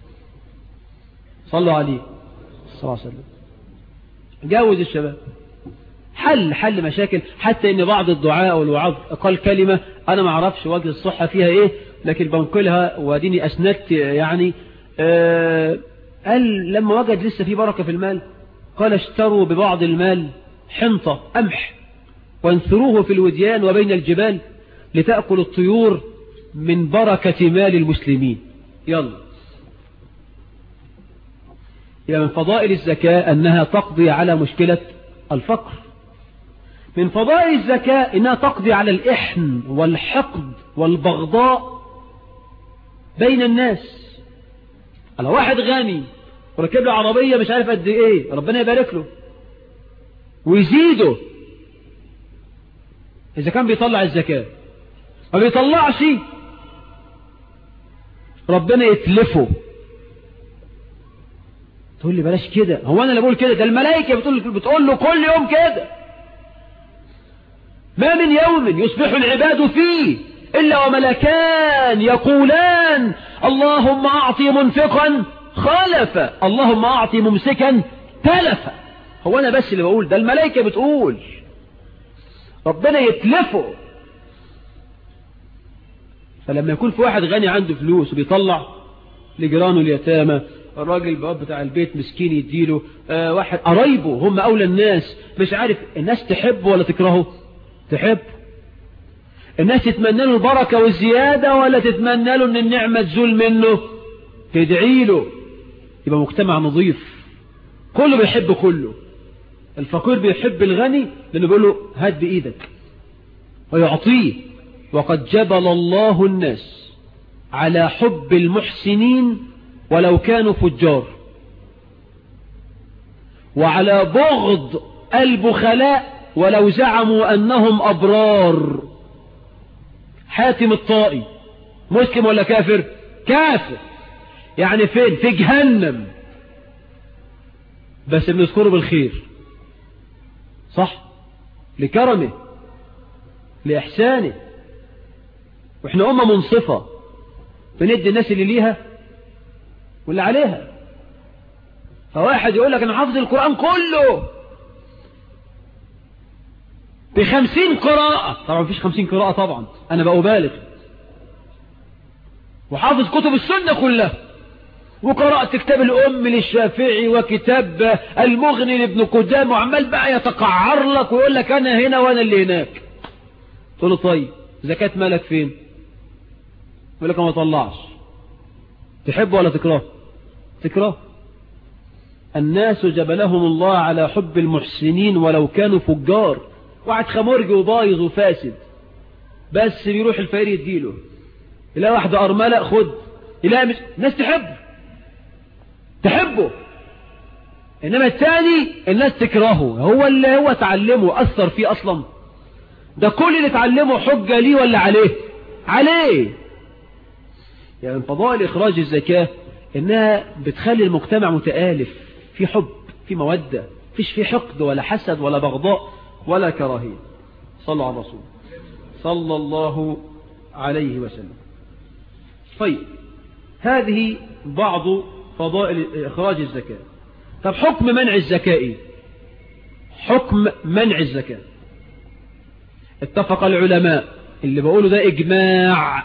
صلوا عليه صلى الله عليه وسلم جوز الشباب حل حل مشاكل حتى ان بعض الدعاء والوعظ قال كلمة انا ما اعرفش وجه الصحة فيها ايه لكن بنقلها واديني اسندت يعني آه قال لما وجد لسه في بركة في المال قال اشتروا ببعض المال حنطة قمح وانثروه في الوديان وبين الجبال لتأكل الطيور من بركة مال المسلمين يلا يبقى من فضائل الزكاة أنها تقضي على مشكلة الفقر من فضائل الزكاة أنها تقضي على الإحن والحقد والبغضاء بين الناس على واحد غني وركب له عربية مش عارف قد ايه ربنا يبارك له ويزيده إذا كان بيطلع الزكاة ما بيطلعش ربنا يتلفه تقول لي بلاش كده هو أنا اللي بقول كده ده الملائكة بتقول, بتقول له كل يوم كده ما من يوم يصبح العباد فيه إلا وملكان يقولان اللهم أعطي منفقا خلفا اللهم أعطي ممسكا تلفا هو أنا بس اللي بقول ده الملائكة بتقول ربنا يتلفه فلما يكون في واحد غني عنده فلوس وبيطلع لجيرانه اليتامى الراجل البواب بتاع البيت مسكين يديله آه واحد قرايبه هم أولى الناس مش عارف الناس تحبه ولا تكرهه تحب الناس تتمنى له البركة والزيادة ولا تتمنى له ان النعمة تزول منه تدعي له يبقى مجتمع نظيف كله بيحب كله الفقير بيحب الغني لأنه بيقول له هات بإيدك ويعطيه وقد جبل الله الناس على حب المحسنين ولو كانوا فجار وعلى بغض البخلاء ولو زعموا أنهم أبرار حاتم الطائي مسلم ولا كافر كافر يعني فين في جهنم بس بنذكره بالخير صح لكرمه لإحسانه واحنا أمة منصفة بندي الناس اللي ليها واللي عليها فواحد يقول لك أنا حافظ القرآن كله بخمسين قراءة طبعا مفيش خمسين قراءة طبعا أنا بأبالغ وحافظ كتب السنة كلها وقرأت كتاب الأم للشافعي وكتاب المغني لابن قدام وعمال بقى يتقعر لك ويقول لك أنا هنا وأنا اللي هناك تقول له طيب زكاة مالك فين يقول لك ما طلعش تحبه ولا تكره تكره الناس جبلهم الله على حب المحسنين ولو كانوا فجار واحد خمرجي وبايظ وفاسد بس بيروح الفقير يديله يلاقي واحدة أرملة خد يلاقي مش... ناس تحبه تحبه إنما الثاني الناس تكرهه هو اللي هو تعلمه أثر فيه أصلا ده كل اللي تعلمه حجة ليه ولا عليه عليه يعني من فضائل إخراج الزكاة إنها بتخلي المجتمع متآلف في حب في مودة فيش في حقد ولا حسد ولا بغضاء ولا كراهية صلى على الرسول صلى الله عليه وسلم طيب هذه بعض فضائل إخراج الزكاة طب حكم منع الزكاة إيه؟ حكم منع الزكاة اتفق العلماء اللي بقوله ده إجماع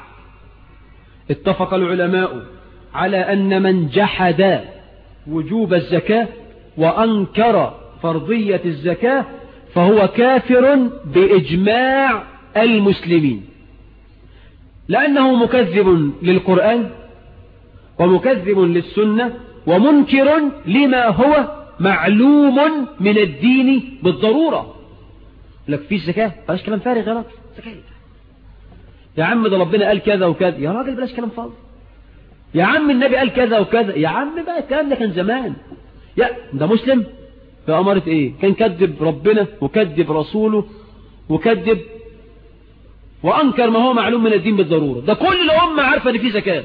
اتفق العلماء على أن من جحد وجوب الزكاة وأنكر فرضية الزكاة فهو كافر بإجماع المسلمين لأنه مكذب للقرآن ومكذب للسنة ومنكر لما هو معلوم من الدين بالضرورة لك في زكاة بلاش كلام فارغ غلط زكاة يا عم ده ربنا قال كذا وكذا يا راجل بلاش كلام فاضي يا عم النبي قال كذا وكذا يا عم بقى الكلام ده كان زمان يا ده مسلم في أمارة ايه كان كذب ربنا وكذب رسوله وكذب وأنكر ما هو معلوم من الدين بالضرورة ده كل الأمة عارفة ان في زكاة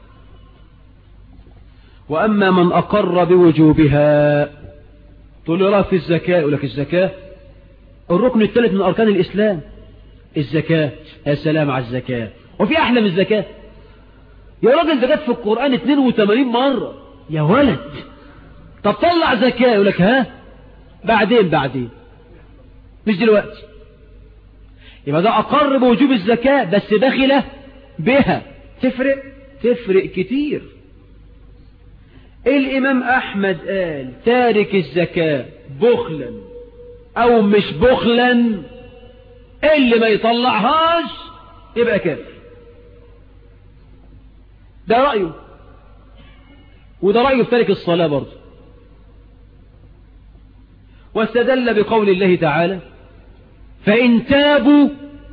وأما من أقر بوجوبها تقول له في الزكاة يقول لك الزكاة الركن الثالث من أركان الإسلام الزكاة يا سلام على الزكاة وفي أحلى من الزكاة يا راجل زكاة في القرآن 82 مرة يا ولد طب طلع زكاة يقول لك ها بعدين بعدين مش دلوقتي يبقى ده أقر بوجوب الزكاة بس دخل بها تفرق تفرق كتير الإمام أحمد قال تارك الزكاة بخلا أو مش بخلا اللي ما يطلعهاش يبقى كافر ده رأيه وده رأيه في تارك الصلاة برضه واستدل بقول الله تعالى فإن تابوا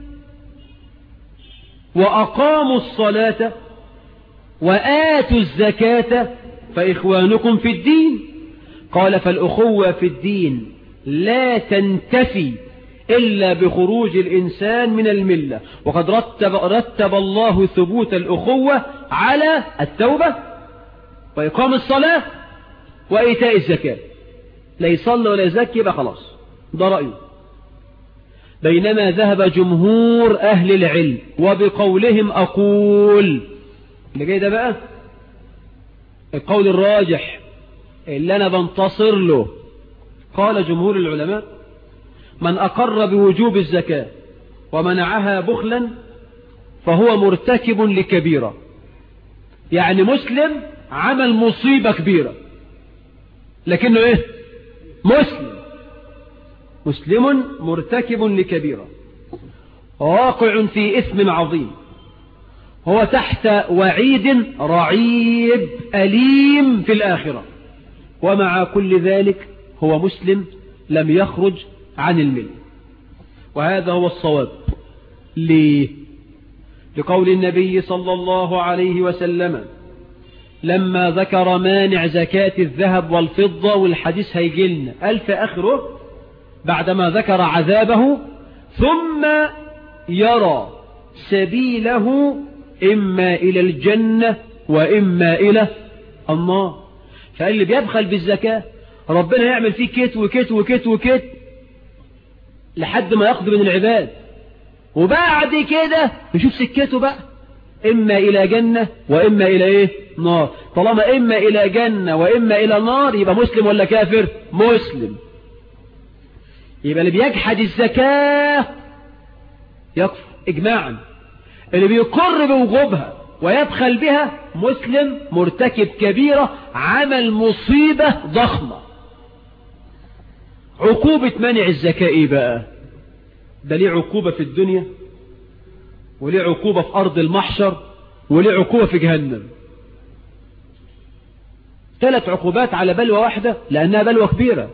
وأقاموا الصلاة وآتوا الزكاة فإخوانكم في الدين قال فالأخوة في الدين لا تنتفي إلا بخروج الإنسان من الملة وقد رتب, رتب الله ثبوت الأخوة على التوبة وإقام الصلاة وإيتاء الزكاة لا يصلي ولا يزكي يبقى خلاص ده رأيه بينما ذهب جمهور أهل العلم وبقولهم أقول اللي جاي ده بقى القول الراجح اللي أنا بنتصر له قال جمهور العلماء من أقر بوجوب الزكاة ومنعها بخلا فهو مرتكب لكبيرة يعني مسلم عمل مصيبة كبيرة لكنه ايه مسلم مسلم مرتكب لكبيرة واقع في إثم عظيم هو تحت وعيد رعيب أليم في الآخرة ومع كل ذلك هو مسلم لم يخرج عن المل وهذا هو الصواب ليه لقول النبي صلى الله عليه وسلم لما ذكر مانع زكاة الذهب والفضة والحديث هيجلنا قال في آخره بعدما ذكر عذابه ثم يرى سبيله إما إلى الجنة وإما إلى النار فقال اللي بيبخل بالزكاة ربنا يعمل فيه كت وكت وكت وكت لحد ما يقضي من العباد وبعد كده يشوف سكته بقى إما إلى جنة وإما إلى إيه نار طالما إما إلى جنة وإما إلى نار يبقى مسلم ولا كافر مسلم يبقى اللي بيجحد الزكاة يكفر إجماعا اللي بيقر بوجوبها ويبخل بها مسلم مرتكب كبيرة عمل مصيبة ضخمة عقوبة منع الزكاة إيه بقى ده ليه عقوبة في الدنيا وليه عقوبة في أرض المحشر وليه عقوبة في جهنم ثلاث عقوبات على بلوى واحدة لأنها بلوى كبيرة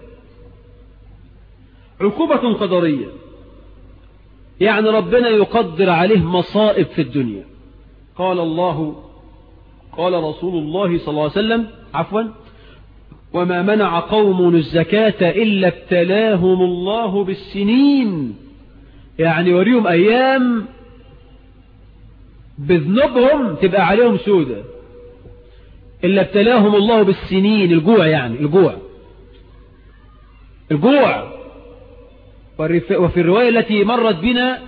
عقوبة قدرية يعني ربنا يقدر عليه مصائب في الدنيا قال الله قال رسول الله صلى الله عليه وسلم عفوا وما منع قوم الزكاة إلا ابتلاهم الله بالسنين يعني وريهم أيام بذنوبهم تبقى عليهم سودة إلا ابتلاهم الله بالسنين الجوع يعني الجوع الجوع وفي الرواية التي مرت بنا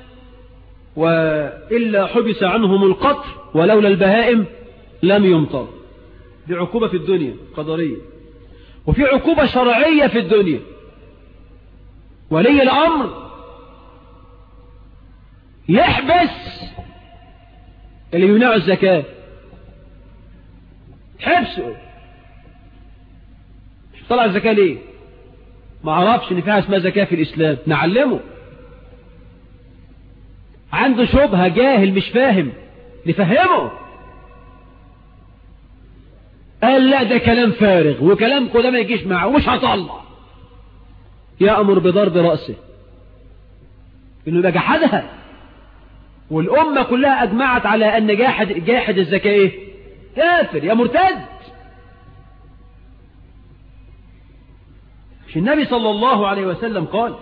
وإلا حبس عنهم القطر ولولا البهائم لم يمطر دي عقوبة في الدنيا قدرية وفي عقوبة شرعية في الدنيا ولي الأمر يحبس اللي يمنع الزكاة حبسه طلع الزكاة ليه ما عرفش ان فيها اسمها زكاة في الاسلام نعلمه عنده شبهة جاهل مش فاهم نفهمه قال لا ده كلام فارغ وكلامكم ده ما يجيش معه ومش هطلع يأمر بضرب رأسه انه يبقى جحدها والأمة كلها أجمعت على أن جاحد, جاحد الزكاة إيه؟ كافر يا مرتد مش النبي صلى الله عليه وسلم قال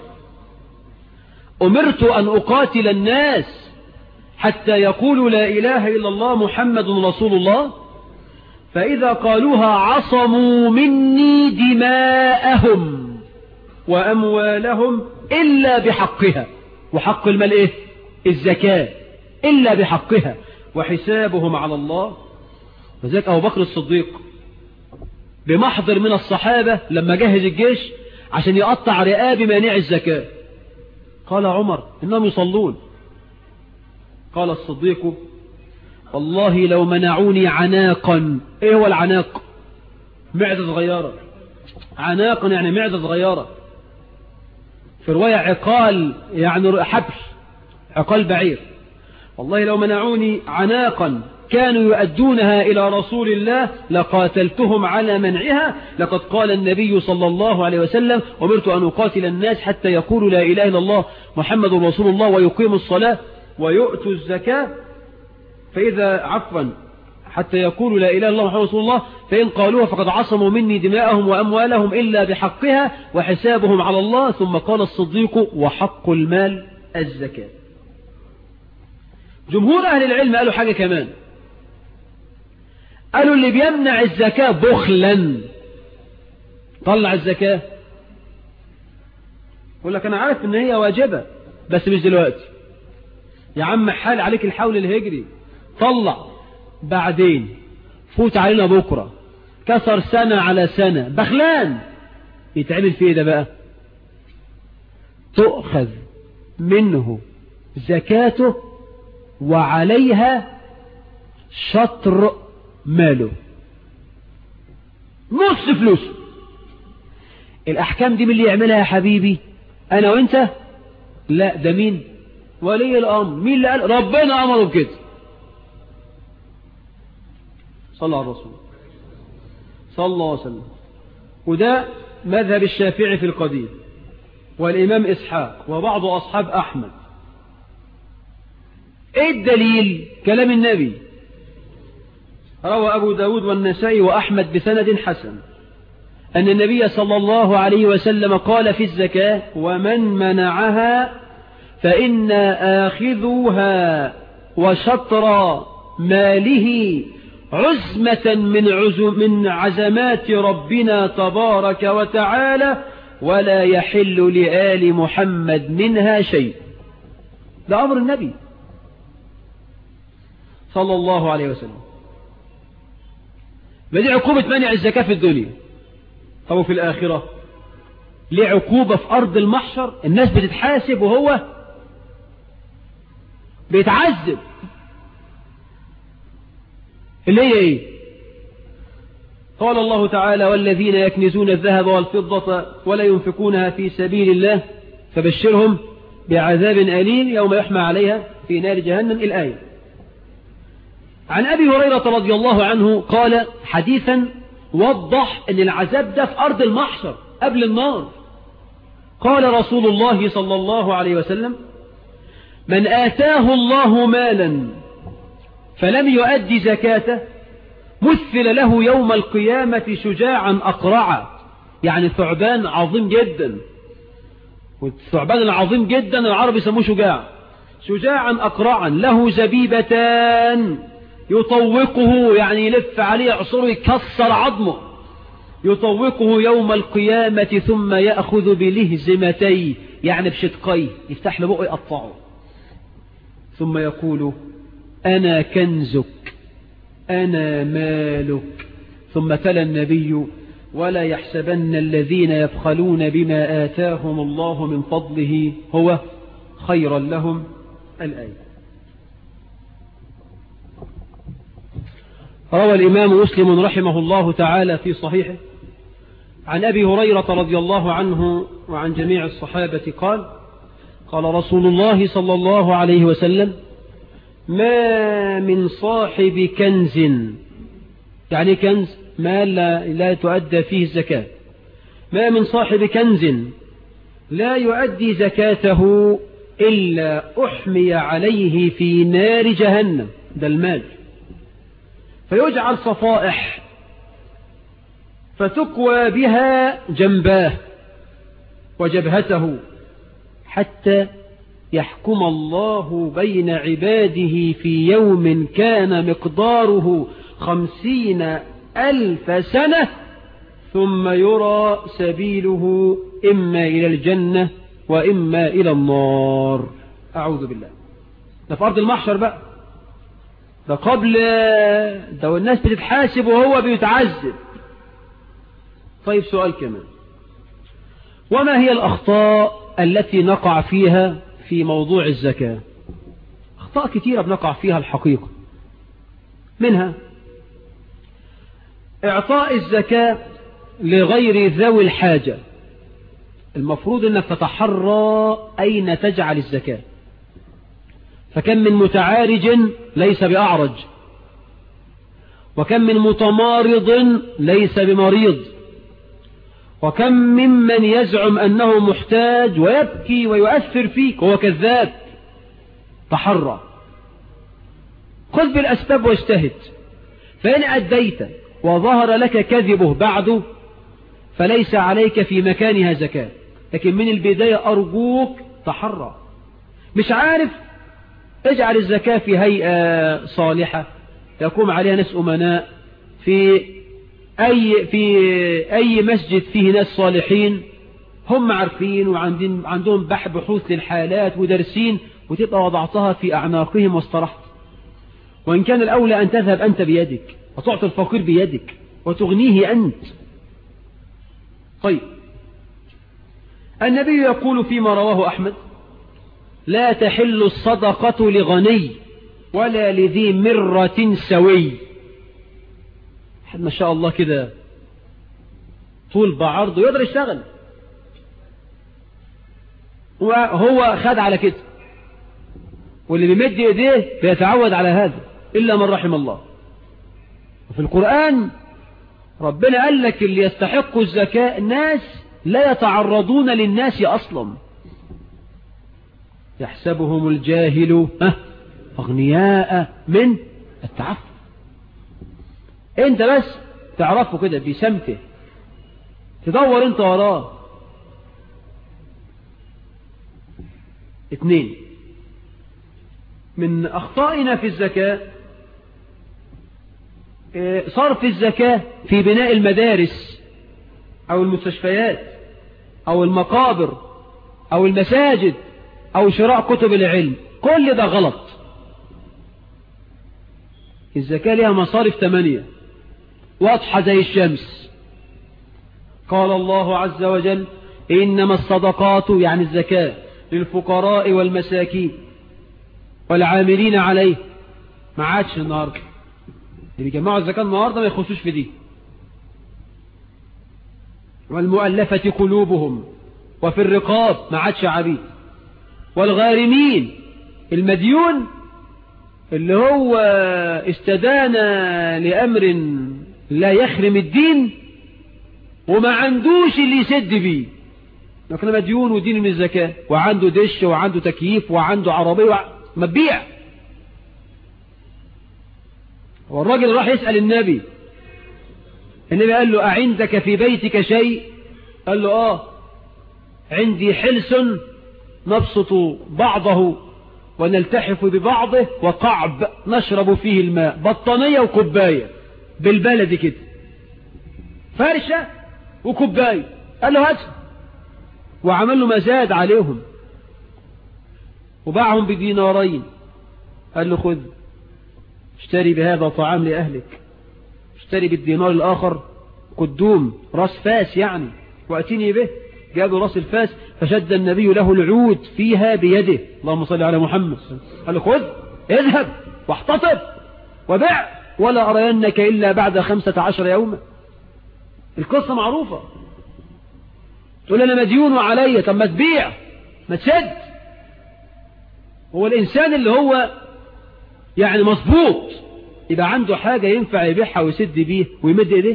أمرت أن أقاتل الناس حتى يقولوا لا إله إلا الله محمد رسول الله فإذا قالوها عصموا مني دماءهم وأموالهم إلا بحقها وحق المال إيه الزكاة إلا بحقها وحسابهم على الله وذلك أبو بكر الصديق بمحضر من الصحابة لما جهز الجيش عشان يقطع رقاب مانع الزكاة قال عمر إنهم يصلون قال الصديق والله لو منعوني عناقا ايه هو العناق معدة صغيرة عناقا يعني معدة صغيرة في رواية عقال يعني حبل عقال بعير والله لو منعوني عناقا كانوا يؤدونها إلى رسول الله لقاتلتهم على منعها لقد قال النبي صلى الله عليه وسلم أمرت أن أقاتل الناس حتى يقولوا لا إله إلا الله محمد رسول الله ويقيموا الصلاة ويؤتوا الزكاة فإذا عفوا حتى يقولوا لا إله إلا الله محمد رسول الله فإن قالوها فقد عصموا مني دماءهم وأموالهم إلا بحقها وحسابهم على الله ثم قال الصديق وحق المال الزكاة جمهور أهل العلم قالوا حاجة كمان قالوا اللي بيمنع الزكاة بخلا طلع الزكاة يقول لك أنا عارف إن هي واجبة بس مش دلوقتي يا عم حال عليك الحول الهجري طلع بعدين فوت علينا بكرة كسر سنة على سنة بخلان يتعمل فيه ده بقى تؤخذ منه زكاته وعليها شطر ماله نص فلوسه الأحكام دي من اللي يعملها يا حبيبي أنا وإنت لا ده مين ولي الأمر مين اللي قال ربنا أمره بكده صلى على الرسول صلى الله عليه وسلم وده مذهب الشافعي في القديم والإمام إسحاق وبعض أصحاب أحمد إيه الدليل كلام النبي روى أبو داود والنسائي وأحمد بسند حسن أن النبي صلى الله عليه وسلم قال في الزكاة ومن منعها فإن آخذها وشطر ماله عزمة من, عزم من عزمات ربنا تبارك وتعالى ولا يحل لآل محمد منها شيء ده أمر النبي صلى الله عليه وسلم بدي عقوبة منع الزكاة في الدنيا طب في الآخرة ليه عقوبة في أرض المحشر الناس بتتحاسب وهو بيتعذب اللي هي ايه قال الله تعالى والذين يكنزون الذهب والفضة ولا ينفقونها في سبيل الله فبشرهم بعذاب أليم يوم يحمى عليها في نار جهنم الآية عن أبي هريرة رضي الله عنه قال حديثا وضح أن العذاب ده في أرض المحشر قبل النار قال رسول الله صلى الله عليه وسلم من آتاه الله مالا فلم يؤدي زكاته مثل له يوم القيامة شجاعا أقرعا يعني ثعبان عظيم جدا والثعبان العظيم جدا العرب يسموه شجاع شجاعا أقرعا له زبيبتان يطوقه يعني يلف عليه عصره يكسر عظمه يطوقه يوم القيامة ثم يأخذ بلهزمتيه يعني بشدقيه يفتح له بقه يقطعه ثم يقول أنا كنزك أنا مالك ثم تلا النبي ولا يحسبن الذين يبخلون بما آتاهم الله من فضله هو خيرا لهم الآية روى الإمام مسلم رحمه الله تعالى في صحيحه عن أبي هريرة رضي الله عنه وعن جميع الصحابة قال قال رسول الله صلى الله عليه وسلم ما من صاحب كنز يعني كنز ما لا, لا تؤدى فيه الزكاة ما من صاحب كنز لا يؤدي زكاته إلا أحمي عليه في نار جهنم ده المال فيجعل صفائح فتكوى بها جنباه وجبهته حتى يحكم الله بين عباده في يوم كان مقداره خمسين ألف سنة ثم يرى سبيله إما إلى الجنة وإما إلى النار أعوذ بالله ده في أرض المحشر بقى ده قبل ده والناس بتتحاسب وهو بيتعذب طيب سؤال كمان وما هي الأخطاء التي نقع فيها في موضوع الزكاة أخطاء كثيرة بنقع فيها الحقيقة منها إعطاء الزكاة لغير ذوي الحاجة المفروض أنك تتحرى أين تجعل الزكاة فكم من متعارج ليس بأعرج وكم من متمارض ليس بمريض وكم ممن يزعم أنه محتاج ويبكي ويؤثر فيك وهو كذاب تحرى خذ بالأسباب واجتهد فإن أديت وظهر لك كذبه بعد فليس عليك في مكانها زكاة لكن من البداية أرجوك تحرى مش عارف اجعل الزكاة في هيئة صالحة يقوم عليها ناس أمناء في أي, في أي مسجد فيه ناس صالحين هم عارفين وعندهم عندهم بحث للحالات ودرسين وتبقى وضعتها في أعناقهم واسترحت وإن كان الأولى أن تذهب أنت بيدك وتعطي الفقير بيدك وتغنيه أنت طيب النبي يقول فيما رواه أحمد لا تحل الصدقة لغني ولا لذي مرة سوي حد ما شاء الله كده طول بعرضه يقدر يشتغل وهو خد على كده واللي بيمد ايديه بيتعود على هذا إلا من رحم الله وفي القرآن ربنا قال لك اللي يستحق الزكاة ناس لا يتعرضون للناس أصلا يحسبهم الجاهل أغنياء من التعفف انت بس تعرفه كده بسمته تدور انت وراه اثنين من أخطائنا في الزكاة صرف الزكاة في بناء المدارس أو المستشفيات أو المقابر أو المساجد أو شراء كتب العلم كل ده غلط الزكاة لها مصارف ثمانية واضحة زي الشمس قال الله عز وجل إنما الصدقات يعني الزكاة للفقراء والمساكين والعاملين عليه ما عادش النهاردة اللي بيجمعوا الزكاة النهاردة ما يخشوش في دي والمؤلفة قلوبهم وفي الرقاب ما عادش عبيد والغارمين المديون اللي هو استدان لأمر لا يخرم الدين وما عندوش اللي يسد بيه لكن مديون ودين من الزكاة وعنده دش وعنده تكييف وعنده عربية وع... ما تبيع والراجل راح يسأل النبي النبي قال له أعندك في بيتك شيء قال له آه عندي حلس نبسط بعضه ونلتحف ببعضه وقعب نشرب فيه الماء بطانية وكوباية بالبلد كده فرشة وكوباية قال له هات وعمل له مزاد عليهم وباعهم بدينارين قال له خذ اشتري بهذا طعام لأهلك اشتري بالدينار الآخر قدوم راس فاس يعني وأتيني به جابوا راس الفاس فشد النبي له العود فيها بيده اللهم صل على محمد قال له خذ اذهب واحتطب وبع ولا أرينك إلا بعد خمسة عشر يوما القصة معروفة تقول أنا مديون وعلي طب ما تبيع ما تسد هو الإنسان اللي هو يعني مظبوط يبقى عنده حاجة ينفع يبيعها ويسد بيه ويمد ايديه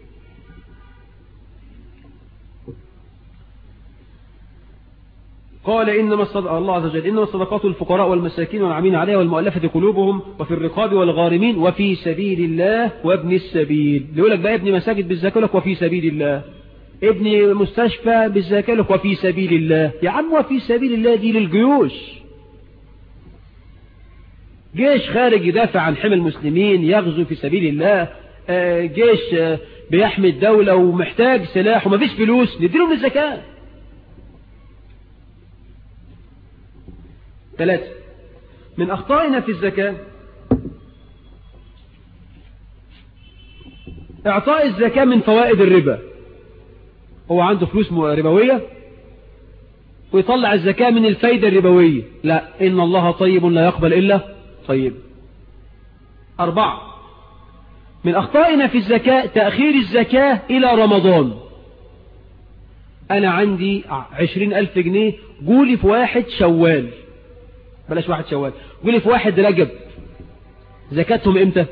قال إنما الصدق الله عز وجل إنما الصدقات الفقراء والمساكين والعاملين عليها والمؤلفة قلوبهم وفي الرقاب والغارمين وفي سبيل الله وابن السبيل يقول لك بقى ابن مساجد بالزكاة لك وفي سبيل الله ابن مستشفى بالزكاة لك وفي سبيل الله يا عم وفي سبيل الله دي للجيوش جيش خارج يدافع عن حمى المسلمين يغزو في سبيل الله جيش بيحمي الدولة ومحتاج سلاح ومفيش فلوس نديله من الزكاة ثلاثة من أخطائنا في الزكاة إعطاء الزكاة من فوائد الربا هو عنده فلوس ربوية ويطلع الزكاة من الفايدة الربوية لا إن الله طيب لا يقبل إلا طيب أربعة من أخطائنا في الزكاة تأخير الزكاة إلى رمضان أنا عندي عشرين ألف جنيه قولي في واحد شوال بلاش واحد شوال قولي في واحد رجب زكاتهم إمتى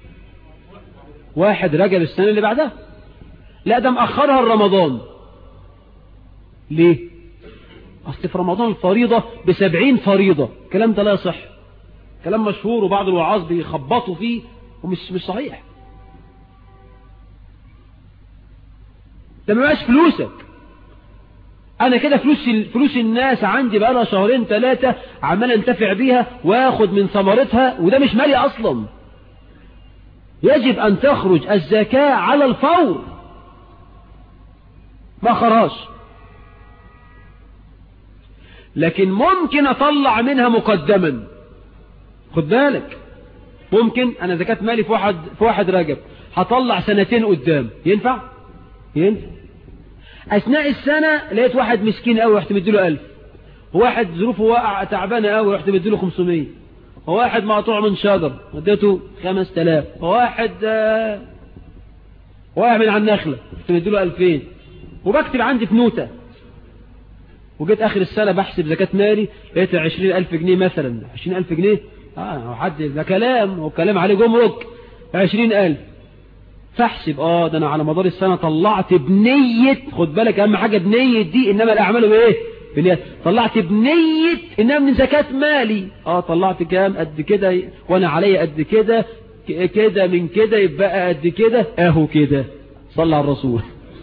واحد رجب السنة اللي بعدها لا ده مأخرها رمضان ليه أصل في رمضان الفريضة بسبعين فريضة الكلام ده لا يصح كلام مشهور وبعض الوعاظ بيخبطوا فيه ومش مش صحيح ده ما بقاش فلوسك انا كده فلوس فلوس الناس عندي بقى لها شهرين ثلاثة عمال انتفع بيها واخد من ثمرتها وده مش مالي اصلا يجب ان تخرج الزكاة على الفور ما خراش لكن ممكن اطلع منها مقدما خد بالك ممكن انا زكاة مالي في واحد في واحد راجب هطلع سنتين قدام ينفع ينفع اثناء السنة لقيت واحد مسكين قوي رحت مديله ألف وواحد ظروفه واقع تعبانة قوي رحت مديله 500 وواحد مقطوع من شجر اديته 5000 وواحد آه واحد من على النخلة رحت مديله 2000 وبكتب عندي في نوتة وجيت اخر السنة بحسب زكاة مالي لقيت 20000 جنيه مثلا 20000 جنيه اه حد ده كلام وكلام عليه جمرك 20000 فاحسب اه ده انا على مدار السنة طلعت بنية خد بالك اهم حاجة بنية دي انما الاعمال بايه بنية طلعت بنية انما من زكاة مالي اه طلعت كام قد كده وانا عليا قد كده كده من كده يبقى قد كده اهو كده صلى على الرسول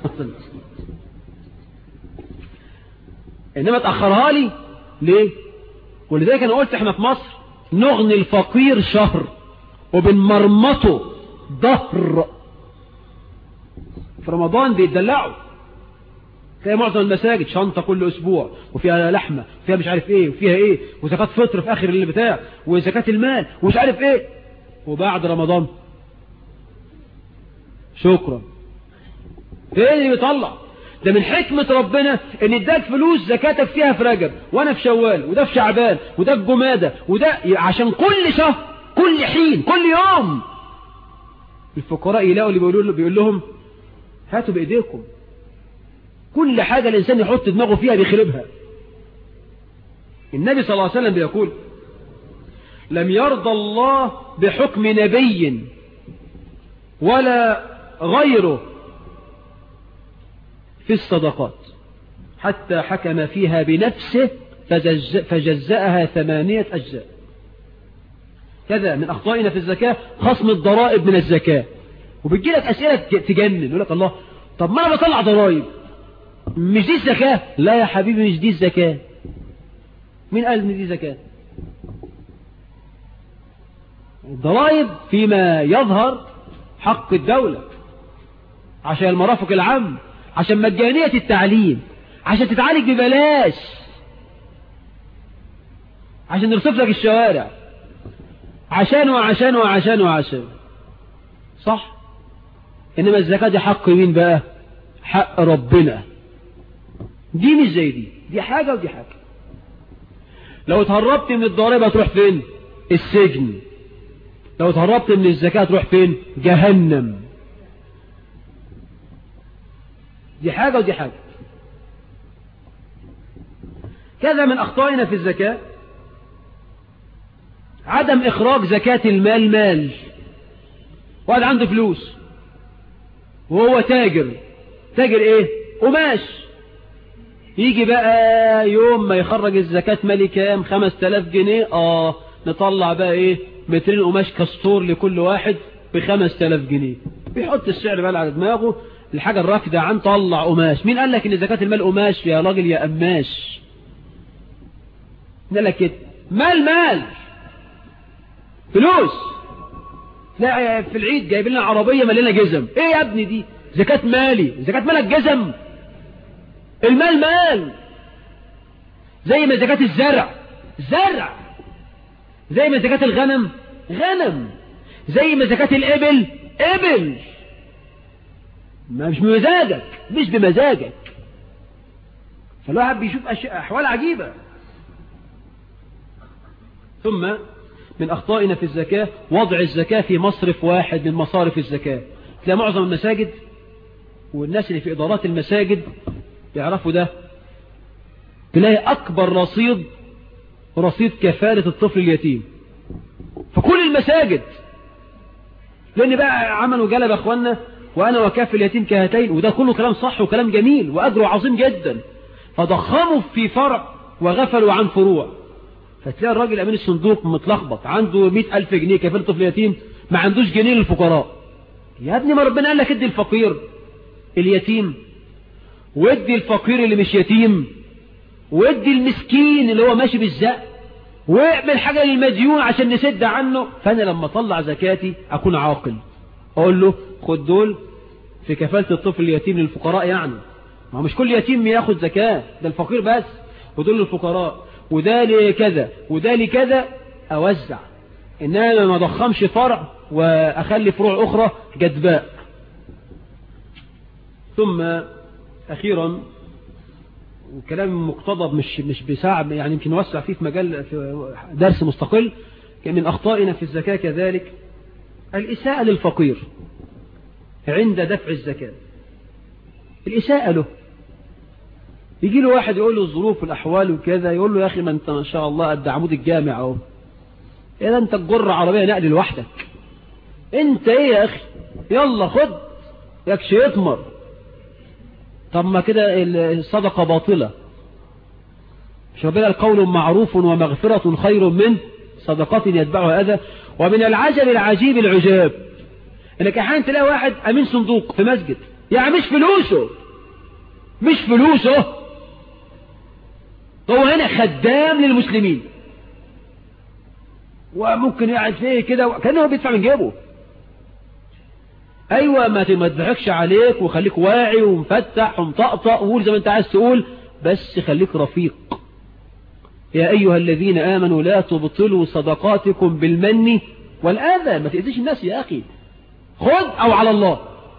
انما تأخرها لي ليه ولذلك انا قلت احنا في مصر نغني الفقير شهر وبنمرمطه ظهر في رمضان بيتدلعوا تلاقي معظم المساجد شنطة كل أسبوع وفيها لحمة وفيها مش عارف إيه وفيها إيه وزكاة فطر في آخر اللي بتاع وزكاة المال ومش عارف إيه وبعد رمضان شكرا فين اللي بيطلع ده من حكمة ربنا ان اداك فلوس زكاتك فيها في رجب وانا في شوال وده في شعبان وده في جمادة وده عشان كل شهر كل حين كل يوم الفقراء يلاقوا اللي بيقولوا بيقول لهم هاتوا بايديكم كل حاجة الانسان يحط دماغه فيها بيخربها النبي صلى الله عليه وسلم بيقول لم يرضى الله بحكم نبي ولا غيره في الصدقات حتى حكم فيها بنفسه فجزأها ثمانية أجزاء كذا من أخطائنا في الزكاة خصم الضرائب من الزكاة وبتجي لك أسئلة تجنن يقول لك الله طب ما أنا بطلع ضرائب مش دي الزكاة لا يا حبيبي مش دي الزكاة مين قال ان دي زكاة الضرائب فيما يظهر حق الدولة عشان المرافق العام عشان مجانية التعليم عشان تتعالج ببلاش عشان نرصف لك الشوارع عشان وعشان وعشان وعشان صح إنما الزكاة دي حق مين بقى حق ربنا دي مش زي دي دي حاجة ودي حاجة لو اتهربت من الضريبة تروح فين السجن لو اتهربت من الزكاة تروح فين جهنم دي حاجة ودي حاجة كذا من أخطائنا في الزكاة عدم إخراج زكاة المال مال واحد عنده فلوس وهو تاجر تاجر ايه قماش يجي بقى يوم ما يخرج الزكاة مالي كام خمس تلاف جنيه اه نطلع بقى ايه مترين قماش كستور لكل واحد بخمس تلاف جنيه بيحط السعر بقى على دماغه الحاجة الراكدة عن طلع قماش مين قال لك ان زكاة المال قماش يا راجل يا قماش قال لك كده مال مال فلوس لا في العيد جايب لنا عربية مليانة جزم ايه يا ابني دي زكاة مالي زكاة مالك جزم المال مال زي ما زكاة الزرع زرع زي ما زكاة الغنم غنم زي ما زكاة الإبل إبل ما مش بمزاجك مش بمزاجك فالواحد بيشوف أشياء أحوال عجيبة ثم من أخطائنا في الزكاة وضع الزكاة في مصرف واحد من مصارف الزكاة تلاقي معظم المساجد والناس اللي في إدارات المساجد يعرفوا ده تلاقي أكبر رصيد رصيد كفالة الطفل اليتيم في كل المساجد لأن بقى عملوا جلب أخوانا وأنا وكاف اليتيم كهاتين وده كله كلام صح وكلام جميل وأجره عظيم جدا فضخموا في فرع وغفلوا عن فروع فتلاقي الراجل أمين الصندوق متلخبط عنده مئة ألف جنيه كفالة طفل يتيم ما عندوش جنيه للفقراء يا ابني ما ربنا قال لك ادي الفقير اليتيم وادي الفقير اللي مش يتيم وادي المسكين اللي هو ماشي بالزق واعمل حاجة للمديون عشان نسد عنه فأنا لما اطلع زكاتي أكون عاقل أقول له خد دول في كفالة الطفل اليتيم للفقراء يعني ما مش كل يتيم ياخد زكاة ده الفقير بس ودول للفقراء وده لكذا وده لكذا أوزع إنما ما ضخمش فرع وأخلي فروع أخرى جدباء ثم أخيرا وكلام مقتضب مش مش بساعة يعني يمكن نوسع فيه في مجال في درس مستقل من أخطائنا في الزكاة كذلك الإساءة للفقير عند دفع الزكاة الإساءة له يجي له واحد يقول له الظروف والأحوال وكذا يقول له يا أخي ما أنت ما شاء الله قد عمود الجامع أهو إذا أنت تجر عربية نقل لوحدك انت ايه يا اخي يلا خد يكش يطمر طب ما كده الصدقة باطلة مش ربنا القول معروف ومغفرة خير من صدقات يتبعها أذى ومن العجب العجيب العجاب انك احيانا تلاقي واحد امين صندوق في مسجد يعني مش فلوسه مش فلوسه هو هنا خدام للمسلمين وممكن يقعد فيه كده كأنه بيدفع من جيبه ايوه ما تضحكش عليك وخليك واعي ومفتح ومطقطق وقول زي ما انت عايز تقول بس خليك رفيق يا ايها الذين امنوا لا تبطلوا صدقاتكم بالمن والاذى ما تأذيش الناس يا اخي خذ او على الله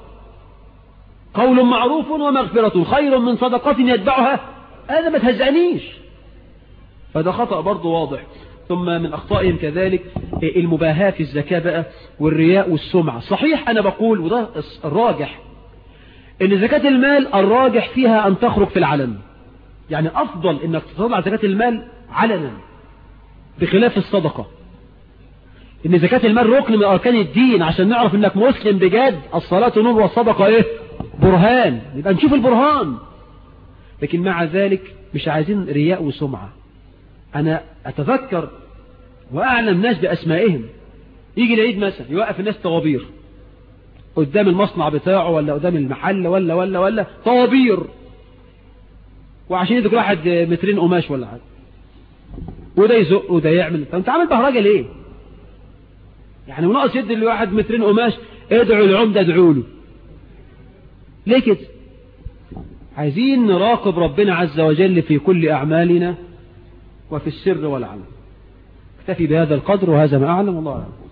قول معروف ومغفرة خير من صدقات يتبعها هذا ما تهزأنيش فده خطأ برضه واضح ثم من أخطائهم كذلك المباهاة في الزكاة بقى والرياء والسمعة صحيح أنا بقول وده الراجح إن زكاة المال الراجح فيها أن تخرج في العلن يعني أفضل إنك تطلع زكاة المال علنا بخلاف الصدقة إن زكاة المال ركن من أركان الدين عشان نعرف إنك مسلم بجد الصلاة نور والصدقة إيه برهان يبقى نشوف البرهان لكن مع ذلك مش عايزين رياء وسمعة أنا أتذكر وأعلم ناس بأسمائهم يجي العيد مثلا يوقف الناس طوابير قدام المصنع بتاعه ولا قدام المحل ولا ولا ولا طوابير وعشان يدك واحد مترين قماش ولا حاجة وده يزق وده يعمل فانت عامل بهرجة ليه يعني وناقص يدي لواحد مترين قماش ادعوا العمدة ادعوا له ليه كده عايزين نراقب ربنا عز وجل في كل أعمالنا وفي السر والعلم اكتفي بهذا القدر وهذا ما أعلم والله أعلم